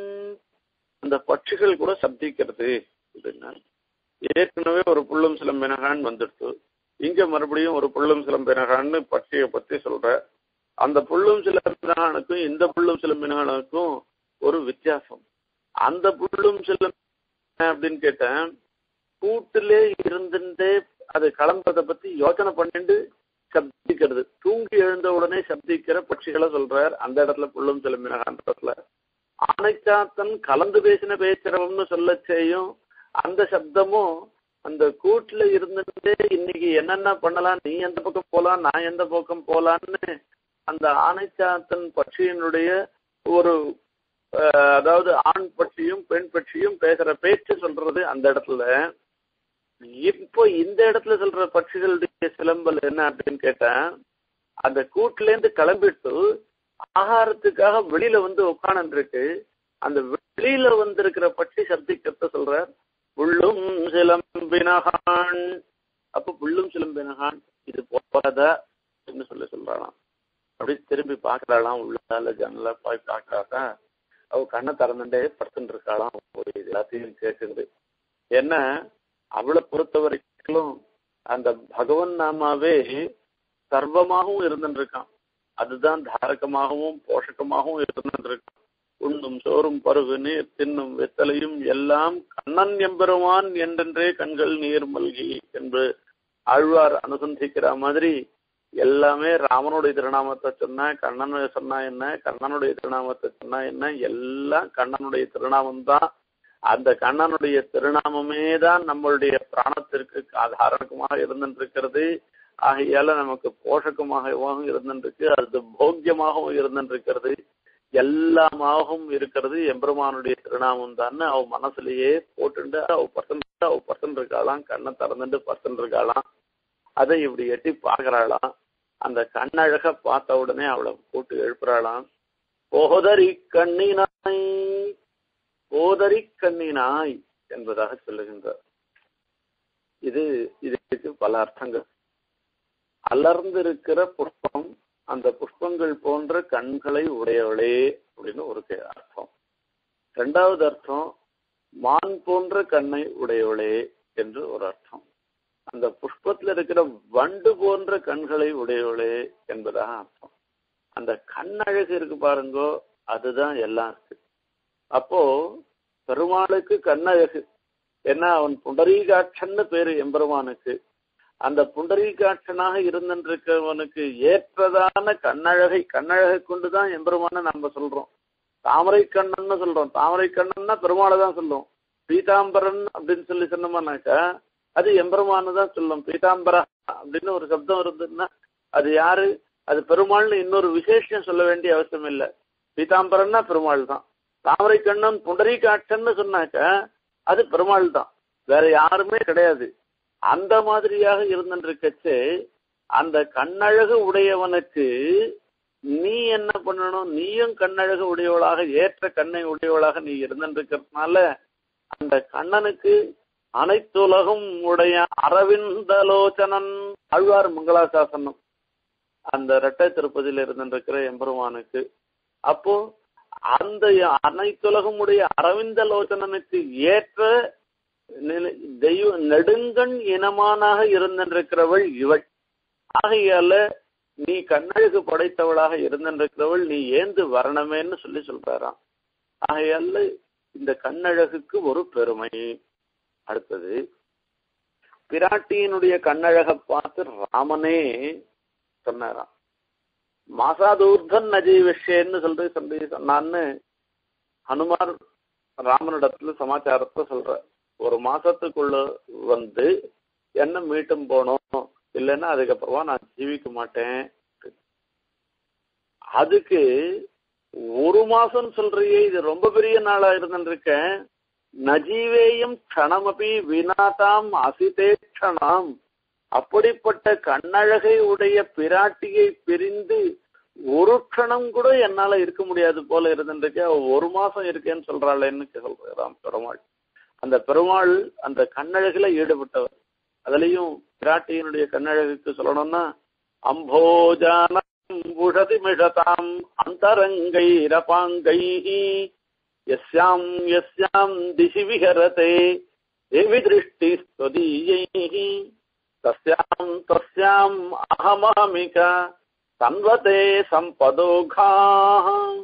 அந்த பட்சிகள் கூட சப்திக்கிறது அப்படின்னா ஏற்கனவே ஒரு புள்ளும் சிலம்பினகான் வந்துடுத்து இங்க மறுபடியும் ஒரு புள்ளும் சிலம்பினகான்னு பட்சியை பத்தி சொல்ற அந்த புள்ளும் சிலம்பினகானுக்கும் இந்த புள்ளும் சிலம்பினகானுக்கும் ஒரு வித்தியாசம் அந்த புள்ளும் சிலம் அப்படின்னு கேட்டேன் கூட்டிலே இருந்துட்டே அது கிளம்புறத பத்தி யோசனை பண்ணிட்டு சப்திக்கிறது தூங்கி எழுந்த உடனே சப்திக்கிற பட்சிகளை சொல்றார் அந்த இடத்துல புள்ளும் சிலம்பினகான்றதுல ஆனைச்சாத்தன் கலந்து பேசின பேச்சுறவம்னு சொல்ல செய்யும் அந்த சப்தமும் அந்த கூட்டுல இருந்துட்டே இன்னைக்கு என்னென்ன பண்ணலாம் நீ எந்த பக்கம் போலாம் நான் எந்த பக்கம் போலான்னு அந்த ஆனைச்சாத்தன் பட்சியினுடைய ஒரு அதாவது ஆண் பட்சியும் பெண் பட்சியும் பேசுற பேச்சு சொல்றது அந்த இடத்துல இப்போ இந்த இடத்துல சொல்ற பட்சிகளுடைய சிலம்பல் என்ன அப்படின்னு கேட்டேன் அந்த கூட்டுல இருந்து கிளம்பிட்டு ஆகாரத்துக்காக வெளியில வந்து உட்காந்துருக்கு அந்த வெளியில வந்திருக்கிற பட்சி சப்திக்கிறத சொல்ற புள்ளும் சிலம்பினகான் அப்ப புள்ளும் சிலம்பினகான் இது போகாதா சொல்லி சொல்றாளாம் அப்படி திரும்பி பாக்குறாளாம் உள்ளால ஜன்னல போய் பாக்குறாக்கா அவ கண்ணை திறந்துட்டே படுத்துட்டு இருக்காளாம் ஒரு இது எல்லாத்தையும் கேட்குது என்ன அவளை பொறுத்த வரைக்கும் அந்த பகவன் நாமாவே சர்வமாகவும் இருந்துட்டு இருக்கான் அதுதான் தாரகமாகவும் போஷகமாகவும் இருந்துட்டு இருக்கான் உண்ணும் சோறும் பருகு நீர் தின்னும் வெத்தலையும் எல்லாம் கண்ணன் எம்பெருமான் என்றென்றே கண்கள் நீர் மல்கி என்று ஆழ்வார் அனுசந்திக்கிற மாதிரி எல்லாமே ராமனுடைய திருநாமத்தை சொன்னா கண்ணனை சொன்னா என்ன கண்ணனுடைய திருநாமத்தை சொன்னா என்ன எல்லாம் கண்ணனுடைய திருநாமம் தான் அந்த கண்ணனுடைய திருநாமமே தான் நம்மளுடைய பிராணத்திற்கு ஆதாரகமாக இருந்துருக்கிறது ஆகையால நமக்கு போஷகமாகவும் இருந்துருக்கு அது போக்கியமாகவும் இருந்துருக்கிறது எல்லாமாகவும் இருக்கிறது எம்பெருமானுடைய திருநாமம் தான் அவ மனசுலயே போட்டுண்டு அவ பர்சன்ட் அவ பர்சன்ட் இருக்காளாம் கண்ணை திறந்துட்டு பர்சன்ட் இருக்காளாம் அதை இப்படி எட்டி பார்க்கறாளாம் அந்த கண்ணழக பார்த்த உடனே அவளை போட்டு எழுப்புறாளாம் போதரி கண்ணினாய் போதரி கண்ணினாய் என்பதாக சொல்லுகின்றார் இது இதுக்கு பல அர்த்தங்கள் அலர்ந்திருக்கிற புஷ்பம் அந்த புஷ்பங்கள் போன்ற கண்களை உடையவளே அப்படின்னு ஒரு அர்த்தம் ரெண்டாவது அர்த்தம் மான் போன்ற கண்ணை உடையவளே என்று ஒரு அர்த்தம் அந்த புஷ்பத்துல இருக்கிற வண்டு போன்ற கண்களை உடையவளே என்பதாக அர்த்தம் அந்த கண்ணழகு இருக்கு பாருங்கோ அதுதான் எல்லாம் இருக்கு அப்போ பெருமாளுக்கு கண்ணழகு ஏன்னா அவன் புண்டரீகாட்சன்னு பேரு எம்பெருமானுக்கு அந்த புண்டரீகாட்சனாக இருந்திருக்கிறவனுக்கு ஏற்றதான கண்ணழகை கண்ணழகை கொண்டுதான் எம்பெருமான நம்ம சொல்றோம் தாமரை கண்ணன்னு சொல்றோம் தாமரை கண்ணன்னா பெருமாளை தான் சொல்லுவோம் பீதாம்பரன் அப்படின்னு சொல்லி சொன்னோம்னாக்கா அது எம்பெருமானு தான் சொல்லும் பீதாம்பரா அப்படின்னு ஒரு சப்தம் இருந்ததுன்னா அது யாரு அது பெருமாள்னு இன்னொரு விசேஷம் சொல்ல வேண்டிய அவசியம் இல்லை பீதாம்பரன்னா பெருமாள் தான் தாமரை கண்ணன் புண்டரீகாட்சன்னு சொன்னாக்க அது பெருமாள் தான் வேற யாருமே கிடையாது அந்த மாதிரியாக இருந்துருக்கச்சு அந்த கண்ணழகு உடையவனுக்கு நீ என்ன பண்ணணும் நீயும் கண்ணழகு உடையவளாக ஏற்ற கண்ணை உடையவளாக நீ இருந்திருக்கிறதுனால அந்த கண்ணனுக்கு அனைத்துலகும் உடைய அரவிந்தலோச்சனன் ஆழ்வார் மங்களாசாசனம் அந்த இரட்டை திருப்பதியில் இருந்திருக்கிற எம்பெருமானுக்கு அப்போ அந்த அனைத்துலகம் உடைய அரவிந்த லோச்சனனுக்கு ஏற்ற தெய்வ நெடுங்கண் இனமானாக இருந்திருக்கிறவள் இவள் ஆகையால நீ கண்ணழகு படைத்தவளாக இருந்திருக்கிறவள் நீ ஏந்து வரணுமேன்னு சொல்லி சொல்றாராம் ஆகையால இந்த கண்ணழகுக்கு ஒரு பெருமை அடுத்தது பிராட்டியினுடைய கண்ணழகை பார்த்து ராமனே சொன்னாராம் மாசாதூர்தன் நஜீவிஷேன்னு சொல்லி சொல்லி சொன்னான்னு ஹனுமார் ராமனிடத்துல சமாச்சாரத்தை சொல்ற ஒரு மாசத்துக்குள்ள வந்து என்ன மீட்டும் போனோம் இல்லைன்னா அதுக்கப்புறமா நான் ஜீவிக்க மாட்டேன் அதுக்கு ஒரு மாசம் சொல்றியே இது ரொம்ப பெரிய நாளா இருந்துருக்கேன் நஜீவேயும் க்ஷணமபி வினாதாம் அசிதே க்ஷணம் அப்படிப்பட்ட கண்ணழகை உடைய பிராட்டியை பிரிந்து ஒரு க்ஷணம் கூட என்னால இருக்க முடியாது போல இருந்துருக்க ஒரு மாசம் இருக்கேன்னு சொல்றாளேன்னு சொல்றாம் பெருமாள் அந்த பெருமாள் அந்த கண்ணழகுல ஈடுபட்டவர் அதுலயும் பிராட்டியினுடைய கண்ணழகுக்கு சொல்லணும்னா அம்போஜானம் புஷதி மிஷதாம் அந்தரங்கை ரபாங்கை எஸ்யாம் எஸ்யாம் திசி விஹரதே தேவி திருஷ்டி ஸ்வதீயை தஸ்யாம் தஸ்யாம் அகமாமிகா சன்வதே சம்பதோகாः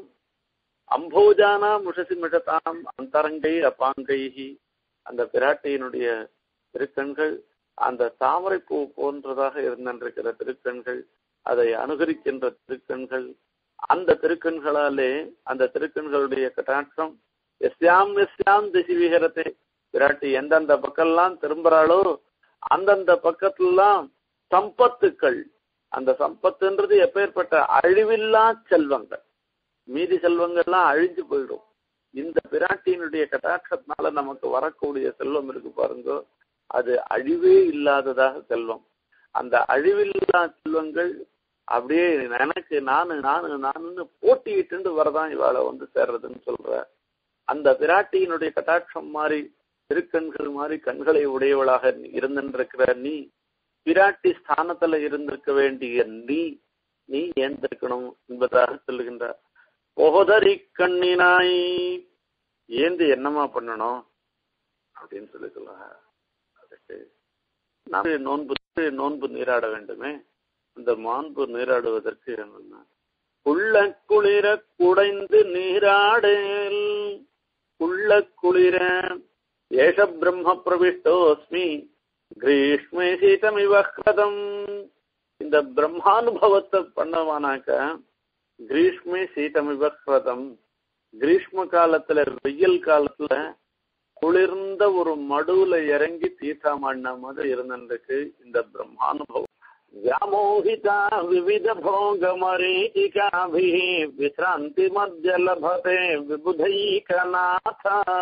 அம்போஜானா முஷசி மிஷதாம் அந்தரங்கை அப்பாங்கை அந்த பிராட்டியினுடைய திருக்கண்கள் அந்த தாமரைப்பூ போன்றதாக இருந்திருக்கிற திருக்கண்கள் அதை அனுகரிக்கின்ற திருக்கண்கள் அந்த திருக்கண்களாலே அந்த திருக்கண்களுடைய கட்டாட்சம் எஸ்யாம் எஸ்யாம் திசி விஹரத்தை பிராட்டி எந்தெந்த பக்கம்லாம் திரும்புறாளோ அந்தந்த பக்கத்துலாம் சம்பத்துக்கள் அந்த சம்பத்துன்றது எப்பேற்பட்ட அழிவில்லா செல்வங்கள் மீதி செல்வங்கள்லாம் அழிஞ்சு போயிடும் இந்த பிராட்டியினுடைய கட்டாட்சத்தினால நமக்கு வரக்கூடிய செல்வம் இருக்கு பாருங்க அது அழிவே இல்லாததாக செல்வம் அந்த அழிவில்லா செல்வங்கள் அப்படியே எனக்கு நானு நானு நானுன்னு போட்டியிட்டு வரதான் இவாளை வந்து சேர்றதுன்னு சொல்ற அந்த பிராட்டியினுடைய கட்டாட்சம் மாதிரி திருக்கண்கள் மாதிரி கண்களை உடையவளாக இருந்திருக்கிற நீ பிராட்டி ஸ்தானத்துல இருந்திருக்க வேண்டிய நீ நீ ஏந்திருக்கணும் என்பதாக சொல்லுகின்றார் போதரி கண்ணினாய் ஏந்து என்னமா பண்ணணும் அப்படின்னு சொல்லி சொல்லுவாங்க அதுக்கு நாம் நோன்பு நோன்பு நீராட வேண்டுமே அந்த மாண்பு நீராடுவதற்கு என்னன்னா உள்ள குளிர குடைந்து நீராடேல் உள்ள குளிர ஏஷ பிரம்ம பிரவிஷ்டோஸ்மி கிரீஷ்மே சீதமிவ கிருதம் இந்த பிரம்மானுபவத்தை பண்ணவானாக்க கிரீஷ்மே சீதமிவ கிருதம் கிரீஷ்ம காலத்துல வெயில் காலத்துல குளிர்ந்த ஒரு மடுவுல இறங்கி தீர்த்தாமாடின மாதிரி இருந்திருக்கு இந்த பிரம்மானுபவம் व्यामोहिता विविध भोग मरीचिकाभि विश्रांति मध्य लभते விபுதைகநாத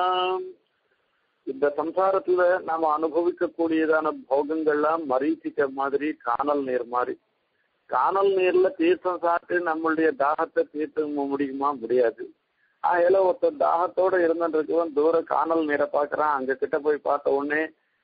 இந்த சம்சாரத்துல நாம அனுபவிக்க கூடியதான போகங்கள்லாம் மரீச்சிக்க மாதிரி காணல் நீர் மாதிரி காணல் நீர்ல தீர்த்தம் சாப்பிட்டு நம்மளுடைய தாகத்தை தீர்த்த முடியுமா முடியாது ஆகையில ஒருத்தர் தாகத்தோட இருந்துருக்கவன் தூர காணல் நீரை பாக்குறான் அங்க கிட்ட போய் பார்த்த உடனே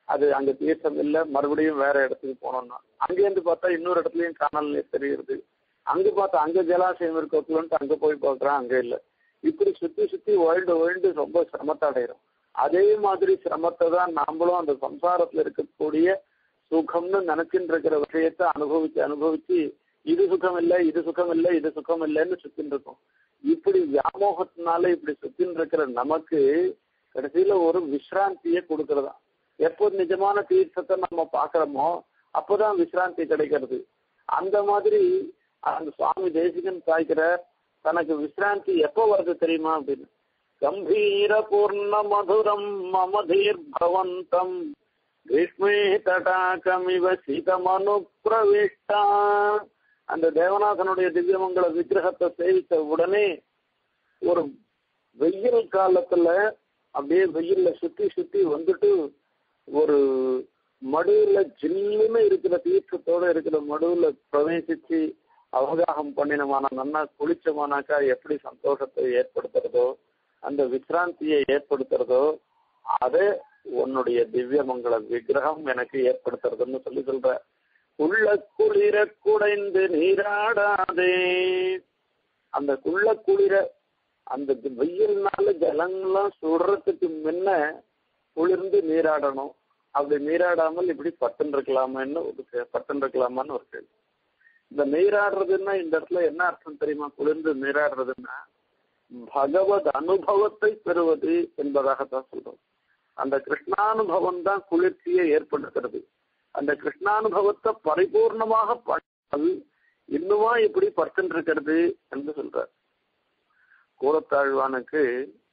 அது அங்க தீர்த்தம் இல்லை மறுபடியும் வேற இடத்துக்கு போனோம்னா அங்கேருந்து பார்த்தா இன்னொரு இடத்துலயும் காணல் நீர் தெரியுது அங்க பார்த்தா அங்க ஜலாசயம் இருக்கோத்துலன்ட்டு அங்க போய் பார்க்குறான் அங்க இல்லை இப்படி சுத்தி சுத்தி ஓய்ந்து ஓய்ந்து ரொம்ப சிரமத்தை அடைகிறோம் அதே மாதிரி சிரமத்தை தான் நாமளும் அந்த சம்சாரத்துல இருக்கக்கூடிய சுகம்னு நினைச்சுட்டு இருக்கிற விஷயத்த அனுபவிச்சு அனுபவிச்சு இது சுகம் இல்லை இது சுகம் இல்லை இது சுகம் இல்லைன்னு சுத்தின்னு இருக்கோம் இப்படி வியாமோகத்தினால இப்படி சுத்தின்னு இருக்கிற நமக்கு கடைசியில ஒரு விசிராந்தியை கொடுக்கறதா எப்போ நிஜமான தீர்த்தத்தை நம்ம பாக்குறோமோ அப்போதான் விசிராந்தி கிடைக்கிறது அந்த மாதிரி அந்த சுவாமி தேசிகன் சாய்க்கிற தனக்கு விசிராந்தி எப்போ வருது தெரியுமா அப்படின்னு கம்பீர பூர்ண மதுரம் மம தீர்பவந்தம் கிருஷ்மே தடாகமிவ சீதமனு பிரவிஷ்டா அந்த தேவநாதனுடைய திவ்யமங்கல விக்கிரகத்தை சேவித்த உடனே ஒரு வெயில் காலத்துல அப்படியே வெயில்ல சுத்தி சுத்தி வந்துட்டு ஒரு மடுவுல ஜில்லுன்னு இருக்கிற தீர்த்தத்தோட இருக்கிற மடுவுல பிரவேசிச்சு அவகாகம் பண்ணினமான நன்னா குளிச்சமானாக்கா எப்படி சந்தோஷத்தை ஏற்படுத்துறதோ அந்த விசிராந்தியை ஏற்படுத்துறதோ அதை உன்னுடைய திவ்யமங்கல விக்கிரகம் எனக்கு ஏற்படுத்துறதுன்னு சொல்லி சொல்ற உள்ள குளிர குடைந்து நீராடாதே அந்த குள்ள குளிர அந்த வெயில்னால ஜலங்கள்லாம் சுடுறதுக்கு முன்ன குளிர்ந்து நீராடணும் அப்படி நீராடாமல் இப்படி பட்டுன்னு இருக்கலாமான்னு ஒரு பட்டுன்னு இருக்கலாமான்னு ஒரு கேள்வி இந்த நீராடுறதுன்னா இந்த இடத்துல என்ன அர்த்தம் தெரியுமா குளிர்ந்து நீராடுறதுன்னா பகவத் அனுபவத்தை பெறுவது என்பதாகத்தான் சொல்றோம் அந்த கிருஷ்ணானுபவம் தான் குளிர்ச்சியை ஏற்படுத்துறது அந்த கிருஷ்ணானுபவத்தை பரிபூர்ணமாக பண்ணால் இன்னுமா இப்படி பட்டுன்னு இருக்கிறது என்று சொல்றார் கூறத்தாழ்வானுக்கு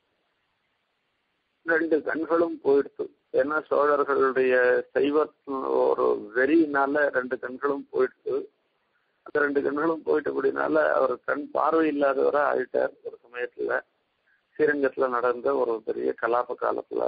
ரெண்டு கண்களும் போயிடுத்து ஏன்னா சோழர்களுடைய சைவ ஒரு வெறியினால ரெண்டு கண்களும் போயிடுத்து அந்த ரெண்டு கண்களும் போயிட்டபடினால அவர் கண் பார்வை இல்லாதவரா ஆயிட்டார் ஒரு சமயத்துல ஸ்ரீரங்கத்துல நடந்த ஒரு பெரிய கலாப காலத்துல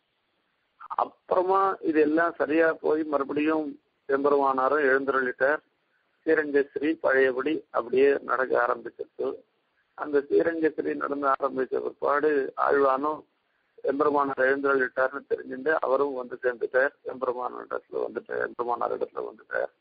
அப்புறமா இது எல்லாம் சரியா போய் மறுபடியும் எம்பெருமானாரும் எழுந்தருளிட்டார் ஸ்ரீரங்கஸ்ரீ பழையபடி அப்படியே நடக்க ஆரம்பிச்சிருக்கு அந்த ஸ்ரீரங்கஸ்ரீ நடந்து ஆரம்பிச்ச பிற்பாடு ஆழ்வானும் எம்பெருமானார் எழுந்தருளிட்டார்னு தெரிஞ்சுட்டு அவரும் வந்து சேர்ந்துட்டார் எம்பெருமானார் இடத்துல வந்துட்டார் எம்பெருமானார் இடத்துல வந்துட்டார்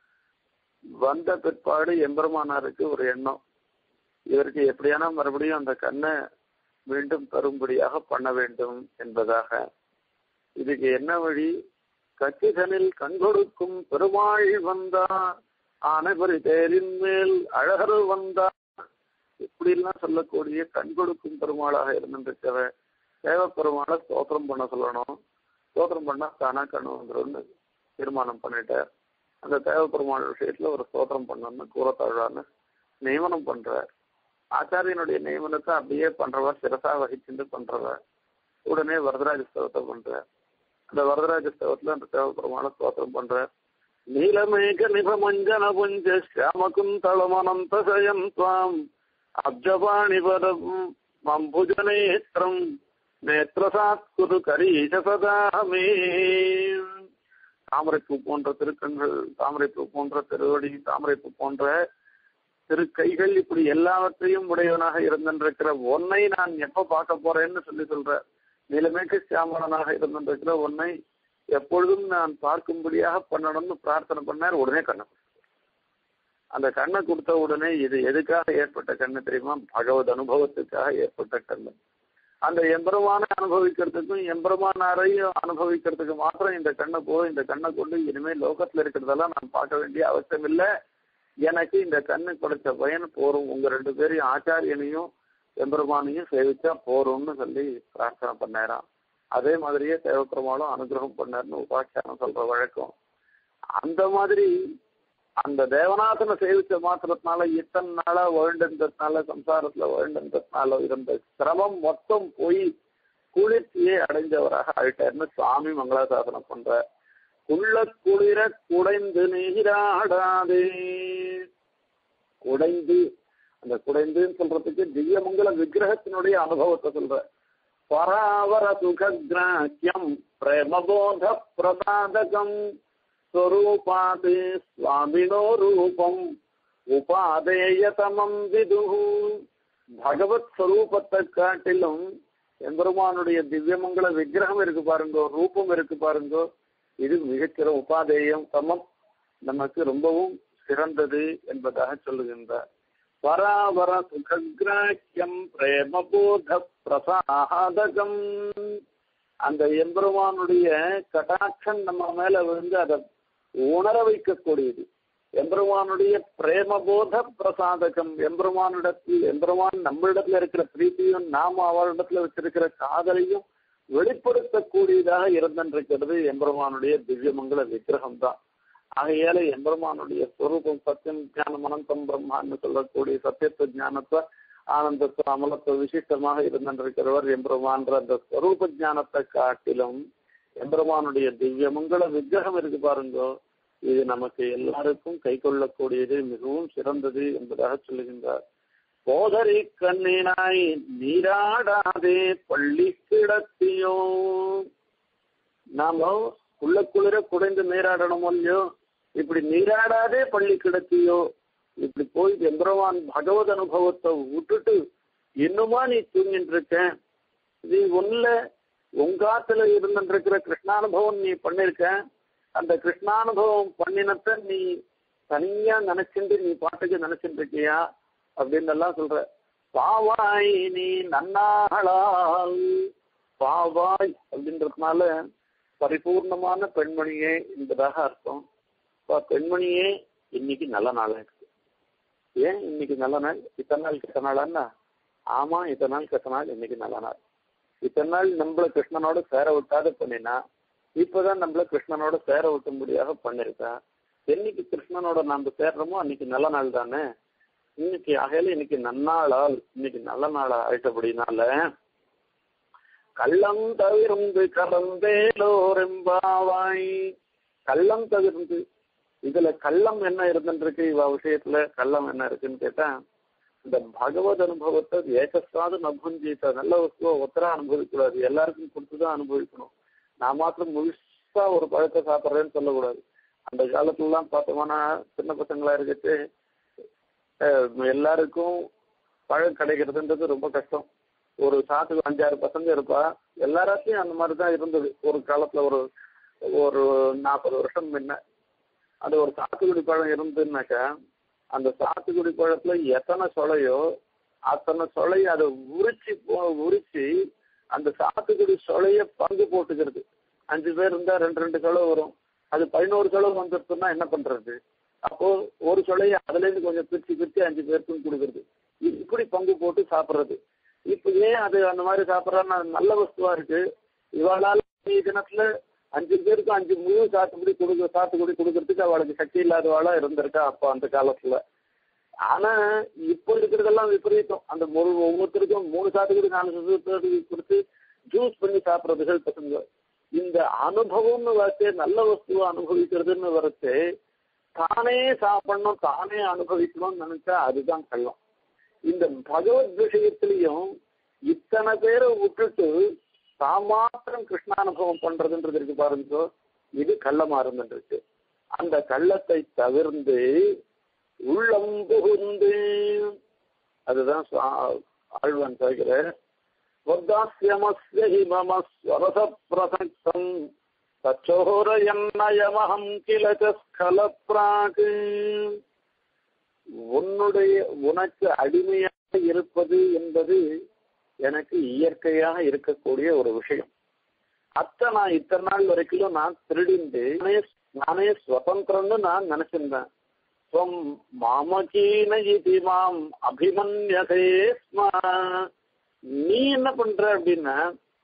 வந்த பிற்பாடு எம்பெருமானாருக்கு ஒரு எண்ணம் இவருக்கு எப்படியானா மறுபடியும் அந்த கண்ணை மீண்டும் தரும்படியாக பண்ண வேண்டும் என்பதாக இதுக்கு என்ன வழி கச்சிதனில் கண்கொடுக்கும் பெருமாள் வந்தா ஆனைபரி தேரின் மேல் அழகர் வந்தா இப்படிலாம் சொல்லக்கூடிய கண் கொடுக்கும் பெருமாளாக இருந்திருக்கவ தேவ பெருமாளை ஸ்தோத்திரம் பண்ண சொல்லணும் ஸ்தோத்திரம் பண்ணா தானா கண்ணு வந்துரும்னு தீர்மானம் பண்ணிட்டார் அந்த தேவ பெருமாள் விஷயத்துல ஒரு ஸ்தோத்திரம் பண்ணணும்னு கூறத்தாழ்வான்னு நியமனம் பண்றார் ஆச்சாரியனுடைய நியமனத்தை அப்படியே பண்றவர் சிரசா வகிச்சுட்டு பண்றவர் உடனே வரதராஜ ஸ்தவத்தை பண்றார் அந்த வரதராஜ ஸ்தவத்துல அந்த தேவ பெருமாளை ஸ்தோத்திரம் பண்றார் நீலமேக நிபமஞ்சன புஞ்ச ஷியாமகுந்தளமனந்த சயம் துவாம் அப்ஜபாணிபதம் மம்புஜநேத்திரம் நேத்திரசாத்குரு கரீஷ சதாமே தாமரைப்பூ போன்ற திருக்கண்கள் தாமரைப்பூ போன்ற திருவடி தாமரைப்பூ போன்ற திருக்கைகள் இப்படி எல்லாவற்றையும் உடையவனாக இருந்திருக்கிற ஒன்னை நான் எப்ப பார்க்க போறேன்னு சொல்லி சொல்ற நீலமேற்கு சியாமலனாக இருந்திருக்கிற ஒன்னை எப்பொழுதும் நான் பார்க்கும்படியாக பண்ணணும்னு பிரார்த்தனை பண்ணார் உடனே கண்ணை அந்த கண்ணை கொடுத்த உடனே இது எதுக்காக ஏற்பட்ட கண்ணு தெரியுமா பகவத் அனுபவத்துக்காக ஏற்பட்ட கண்ணு அந்த எம்பெருமான அனுபவிக்கிறதுக்கும் எம்பெருமானாரையும் அனுபவிக்கிறதுக்கு மாத்திரம் இந்த கண்ணை போய் இந்த கண்ணை கொண்டு இனிமேல் லோகத்துல இருக்கிறதெல்லாம் நான் பார்க்க வேண்டிய அவசியம் இல்லை எனக்கு இந்த கண்ணு கொடுத்த பயன் போரும் உங்க ரெண்டு பேரையும் ஆச்சாரியனையும் எம்பெருமானையும் சேவிச்சா போரும்னு சொல்லி பிரார்த்தனை பண்ணாராம் அதே மாதிரியே தேவப்பெருமாளும் அனுகிரகம் பண்ணாருன்னு உபாக்கியானம் சொல்ற வழக்கம் அந்த மாதிரி அந்த தேவநாதனை சேவிச்ச மாத்திரத்தினால இத்தனை நாளா வாழ்ந்திருந்ததுனால சம்சாரத்துல வாழ்ந்திருந்ததுனால இருந்த சிரமம் மொத்தம் போய் குளிர்ச்சியை அடைஞ்சவராக ஆயிட்டாருன்னு சுவாமி மங்களாசாசனம் பண்ற குள்ள குளிர குடைந்து நீராடாதே குடைந்து அந்த குடைந்துன்னு சொல்றதுக்கு திவ்யமங்கல விக்கிரகத்தினுடைய அனுபவத்தை சொல்ற பராவர சுகிராக்கியம் பிரேமபோத பிரசாதகம் ஸ்வரூபாது சுவாமினோ ரூபம் உபாதேயதமம் விது பகவத் ஸ்வரூபத்தை காட்டிலும் எம்பெருமானுடைய திவ்யமங்கல விக்கிரகம் இருக்கு பாருங்கோ ரூபம் இருக்கு பாருங்கோ இது மிகச்சிற உபாதேயம் சமம் நமக்கு ரொம்பவும் சிறந்தது என்பதாக சொல்லுகின்றார் பராபர சுககிராக்கியம் பிரேமபோத பிரசாதகம் அந்த எம்பெருமானுடைய கட்டாட்சம் நம்ம மேல வந்து அதை உணர வைக்கக்கூடியது எம்பெருமானுடைய பிரேமபோத பிரசாதகம் எம்பெருமானிடத்தில் எம்பெருமான் நம்மளிடத்துல இருக்கிற பிரீத்தியும் நாம அவரிடத்துல வச்சிருக்கிற காதலையும் வெளிப்படுத்தக்கூடியதாக இருந்திருக்கிறது எம்பெருமானுடைய திவ்யமங்கல விக்கிரகம் தான் ஆகையால எம்பெருமானுடைய ஸ்வரூபம் சத்தியம் ஞானம் அனந்தம் பிரம்மான்னு சொல்லக்கூடிய சத்தியத்துவ ஞானத்தை ஆனந்தத்துவ அமலத்துவ விசிஷ்டமாக இருந்திருக்கிறவர் எம்பெருமான்ற அந்த ஸ்வரூப ஞானத்தை காட்டிலும் எம்பெருமானுடைய திவ்யமங்கல விக்கிரகம் இருக்கு பாருங்க இது நமக்கு எல்லாருக்கும் கை கொள்ளக்கூடியது மிகவும் சிறந்தது என்பதாக சொல்லுகின்றார் போதரி கண்ணினாய் நீராடாதே பள்ளி கிடத்தியோ நாம உள்ள குளிர குடைந்து நீராடணும் இல்லையோ இப்படி நீராடாதே பள்ளி கிடத்தியோ இப்படி போய் எம்பெருமான் பகவத் அனுபவத்தை விட்டுட்டு இன்னுமா நீ தூங்கிட்டு இருக்க நீ ஒண்ணுல உங்காத்துல இருந்துருக்கிற கிருஷ்ணானுபவம் நீ பண்ணிருக்க அந்த கிருஷ்ணானுபவம் பண்ணினத்த நீ தனியா நினைச்சுட்டு நீ பாட்டுக்கு நினைச்சுட்டு இருக்கியா அப்படின்னு எல்லாம் சொல்ற பாவாய் நீ நன்னாளால் பாவாய் அப்படின்றதுனால பரிபூர்ணமான பெண்மணியே என்பதாக அர்த்தம் பெண்மணியே இன்னைக்கு நல்ல நாளா இருக்கு ஏன் இன்னைக்கு நல்ல நாள் இத்தனை நாள் கெட்ட நாளான்னா ஆமா இத்தனை நாள் கெட்ட நாள் இன்னைக்கு நல்ல நாள் இத்தனை நாள் நம்மள கிருஷ்ணனோட சேர விட்டாத பண்ணினா இப்பதான் நம்மள கிருஷ்ணனோட சேர விட்டும்படியாக பண்ணிருக்கா என்னைக்கு கிருஷ்ணனோட நம்ம சேர்றோமோ அன்னைக்கு நல்ல நாள் தானே இன்னைக்கு ஆகையில இன்னைக்கு நன்னாளால் இன்னைக்கு நல்ல நாளா ஆயிட்டபடினால கள்ளம் தவிர்ந்து கலந்தேலோரெம்பாவாய் கள்ளம் தவிர்ந்து இதுல கள்ளம் என்ன இருந்துருக்கு இவ விஷயத்துல கள்ளம் என்ன இருக்குன்னு கேட்டா இந்த பகவத் அனுபவத்தை ஏகஸ்வாது நபுஞ்சீத்த நல்ல வஸ்துவ ஒத்தரா அனுபவிக்கூடாது எல்லாருக்கும் கொடுத்துதான் அனுபவிக்கணும் நான் மாத்திரம் முழுசா ஒரு பழத்தை சாப்பிட்றேன்னு சொல்லக்கூடாது அந்த காலத்துல எல்லாம் பார்த்தோம்னா சின்ன பசங்களா இருக்கச்சு எல்லாருக்கும் பழம் கிடைக்கிறதுன்றது ரொம்ப கஷ்டம் ஒரு சாத்துக்கு அஞ்சாறு பசங்க இருப்பா எல்லாராத்தையும் அந்த மாதிரி தான் இருந்தது ஒரு காலத்துல ஒரு ஒரு நாற்பது வருஷம் முன்ன அது ஒரு சாத்துக்குடி பழம் இருந்துன்னாக்கா அந்த சாத்துக்குடி பழத்துல எத்தனை சொலையோ அத்தனை சொலையை அதை உரிச்சு உரிச்சு அந்த சாத்துக்குடி சொலைய பங்கு போட்டுக்கிறது அஞ்சு பேர் இருந்தா ரெண்டு ரெண்டு கிலோ வரும் அது பதினோரு கிலோ வந்துருச்சுன்னா என்ன பண்றது அப்போ ஒரு சொலைய அதுல இருந்து கொஞ்சம் பிரிச்சு பிரிச்சு அஞ்சு பேருக்கும் கொடுக்கறது இப்படி பங்கு போட்டு சாப்பிடுறது இப்ப ஏன் அது அந்த மாதிரி சாப்பிட்றான்னா நல்ல வஸ்துவா இருக்கு இவாளால் தினத்துல அஞ்சு பேருக்கு அஞ்சு முழு சாத்துக்குடி கொடுக்க சாத்துக்குடி கொடுக்கறதுக்கு அவளுக்கு சக்தி இல்லாதவாளா இருந்திருக்கா அப்போ அந்த காலத்துல ஆனா இப்போ இருக்கிறதெல்லாம் விபரீதம் அந்த ஒரு ஒவ்வொருத்தருக்கும் மூணு சாத்துக்குடி நாலு சாத்துக்குடி கொடுத்து ஜூஸ் பண்ணி சாப்பிட்றதுகள் பசங்க இந்த அனுபவம்னு வரச்சு நல்ல வஸ்துவை அனுபவிக்கிறதுன்னு வரச்சு தானே சாப்பிடணும் தானே அனுபவிக்கணும்னு நினைச்சா அதுதான் கள்ளம் இந்த பகவத் விஷயத்திலையும் இத்தனை பேரை விட்டுட்டு தான் மாத்திரம் கிருஷ்ணானுபவம் பண்றதுன்றது இருக்கு பாருங்க இது கள்ளமா இருந்துருக்கு அந்த கள்ளத்தை தவிர்ந்து உள்ளம் புகுந்து அதுதான் ஆழ்வான் சொல்கிற ஸ்வர்தாஸ்யமஸ்ய ஹி மம ஸ்வரச பிரசக்தம் தச்சோரயன்னயமகம் கிலக ஸ்கல பிராக் உன்னுடைய உனக்கு அடிமையாக இருப்பது என்பது எனக்கு இயற்கையாக இருக்கக்கூடிய ஒரு விஷயம் அத்தை நான் இத்தனை நாள் வரைக்கும் நான் திருடிண்டு நானே நானே சுதந்திரம்னு நான் நினைச்சிருந்தேன் ஸ்வம் மாமகீன இது மாம் அபிமன்யதே ஸ்ம நீ என்ன பண்ற அப்படின்னா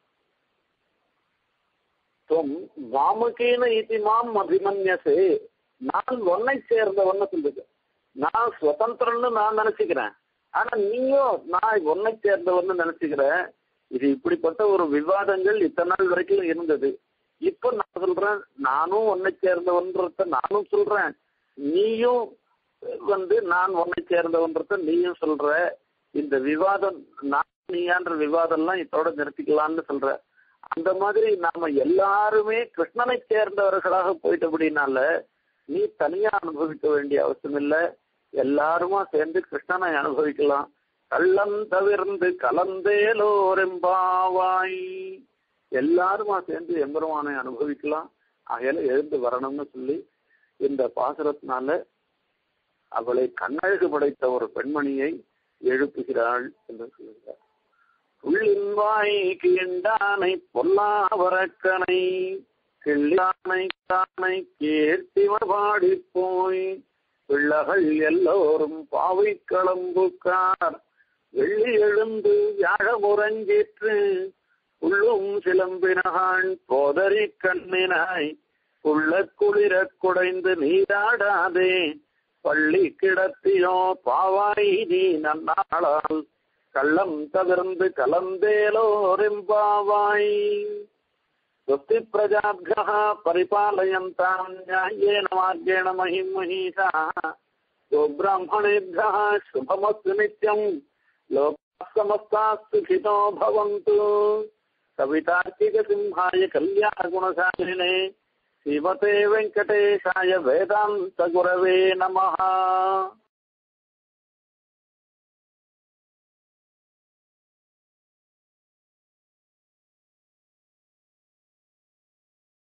துவம் வாமகீன இது மாம் அபிமன்யசே நான் ஒன்னை சேர்ந்தவன்னு சொல்லுது நான் சுதந்திரம்னு நான் நினைச்சுக்கிறேன் ஆனா நீயும் நான் ஒன்னை சேர்ந்தவன்னு நினைச்சுக்கிறேன் இது இப்படிப்பட்ட ஒரு விவாதங்கள் இத்தனை நாள் வரைக்கும் இருந்தது இப்ப நான் சொல்றேன் நானும் ஒன்னை சேர்ந்தவன்றத நானும் சொல்றேன் நீயும் வந்து நான் ஒன்னை சேர்ந்தவன்றத நீயும் சொல்ற இந்த விவாதம் நான் நீயான்ற விவாதம்லாம் இதோட நிறுத்திக்கலாம்னு சொல்ற அந்த மாதிரி நாம எல்லாருமே கிருஷ்ணனை சேர்ந்தவர்களாக போயிட்டபடினால நீ தனியா அனுபவிக்க வேண்டிய அவசியம் இல்லை எல்லாருமா சேர்ந்து கிருஷ்ணனை அனுபவிக்கலாம் கள்ளம் தவிர்ந்து கலந்தேலோரெம்பாவாய் எல்லாருமா சேர்ந்து எம்பெருமானை அனுபவிக்கலாம் ஆகையால எழுந்து வரணும்னு சொல்லி இந்த பாசுரத்தினால அவளை கண்ணழகு படைத்த ஒரு பெண்மணியை எழுப்புகிறாள் என்று சொல்கிறார் உள்ளின் வாய் கீண்டானை பொல்லாவரக்கனை கிள்ளானை கானை கேர்த்திவர் பாடி போய் பிள்ளைகள் எல்லோரும் பாவை களம்புக்கார் வெள்ளி எழுந்து வியாழமுறஞ்சிற்று உள்ளும் சிலம்பினகான் போதறி கண்ணினாய் உள்ள குளிர குடைந்து நீராடாதே பள்ளி கிடத்தியோ பாவாய் நீ நன்னாளால் கள்ளம் தவிர்ந்து கலந்தேலோரெம்பாவாய் स्वस्ति प्रजाभ्यः परिपालयन्ताम् न्याय्येन मार्गेण महिम् महिषाः गोब्राह्मणेभ्यः शुभमस्तु नित्यम् लोकाः समस्ताः सुखितो भवन्तु कवितार्किकसिंहाय कल्याणगुणशालिने श्रीमते वेङ्कटेशाय वेदान्तगुरवे नमः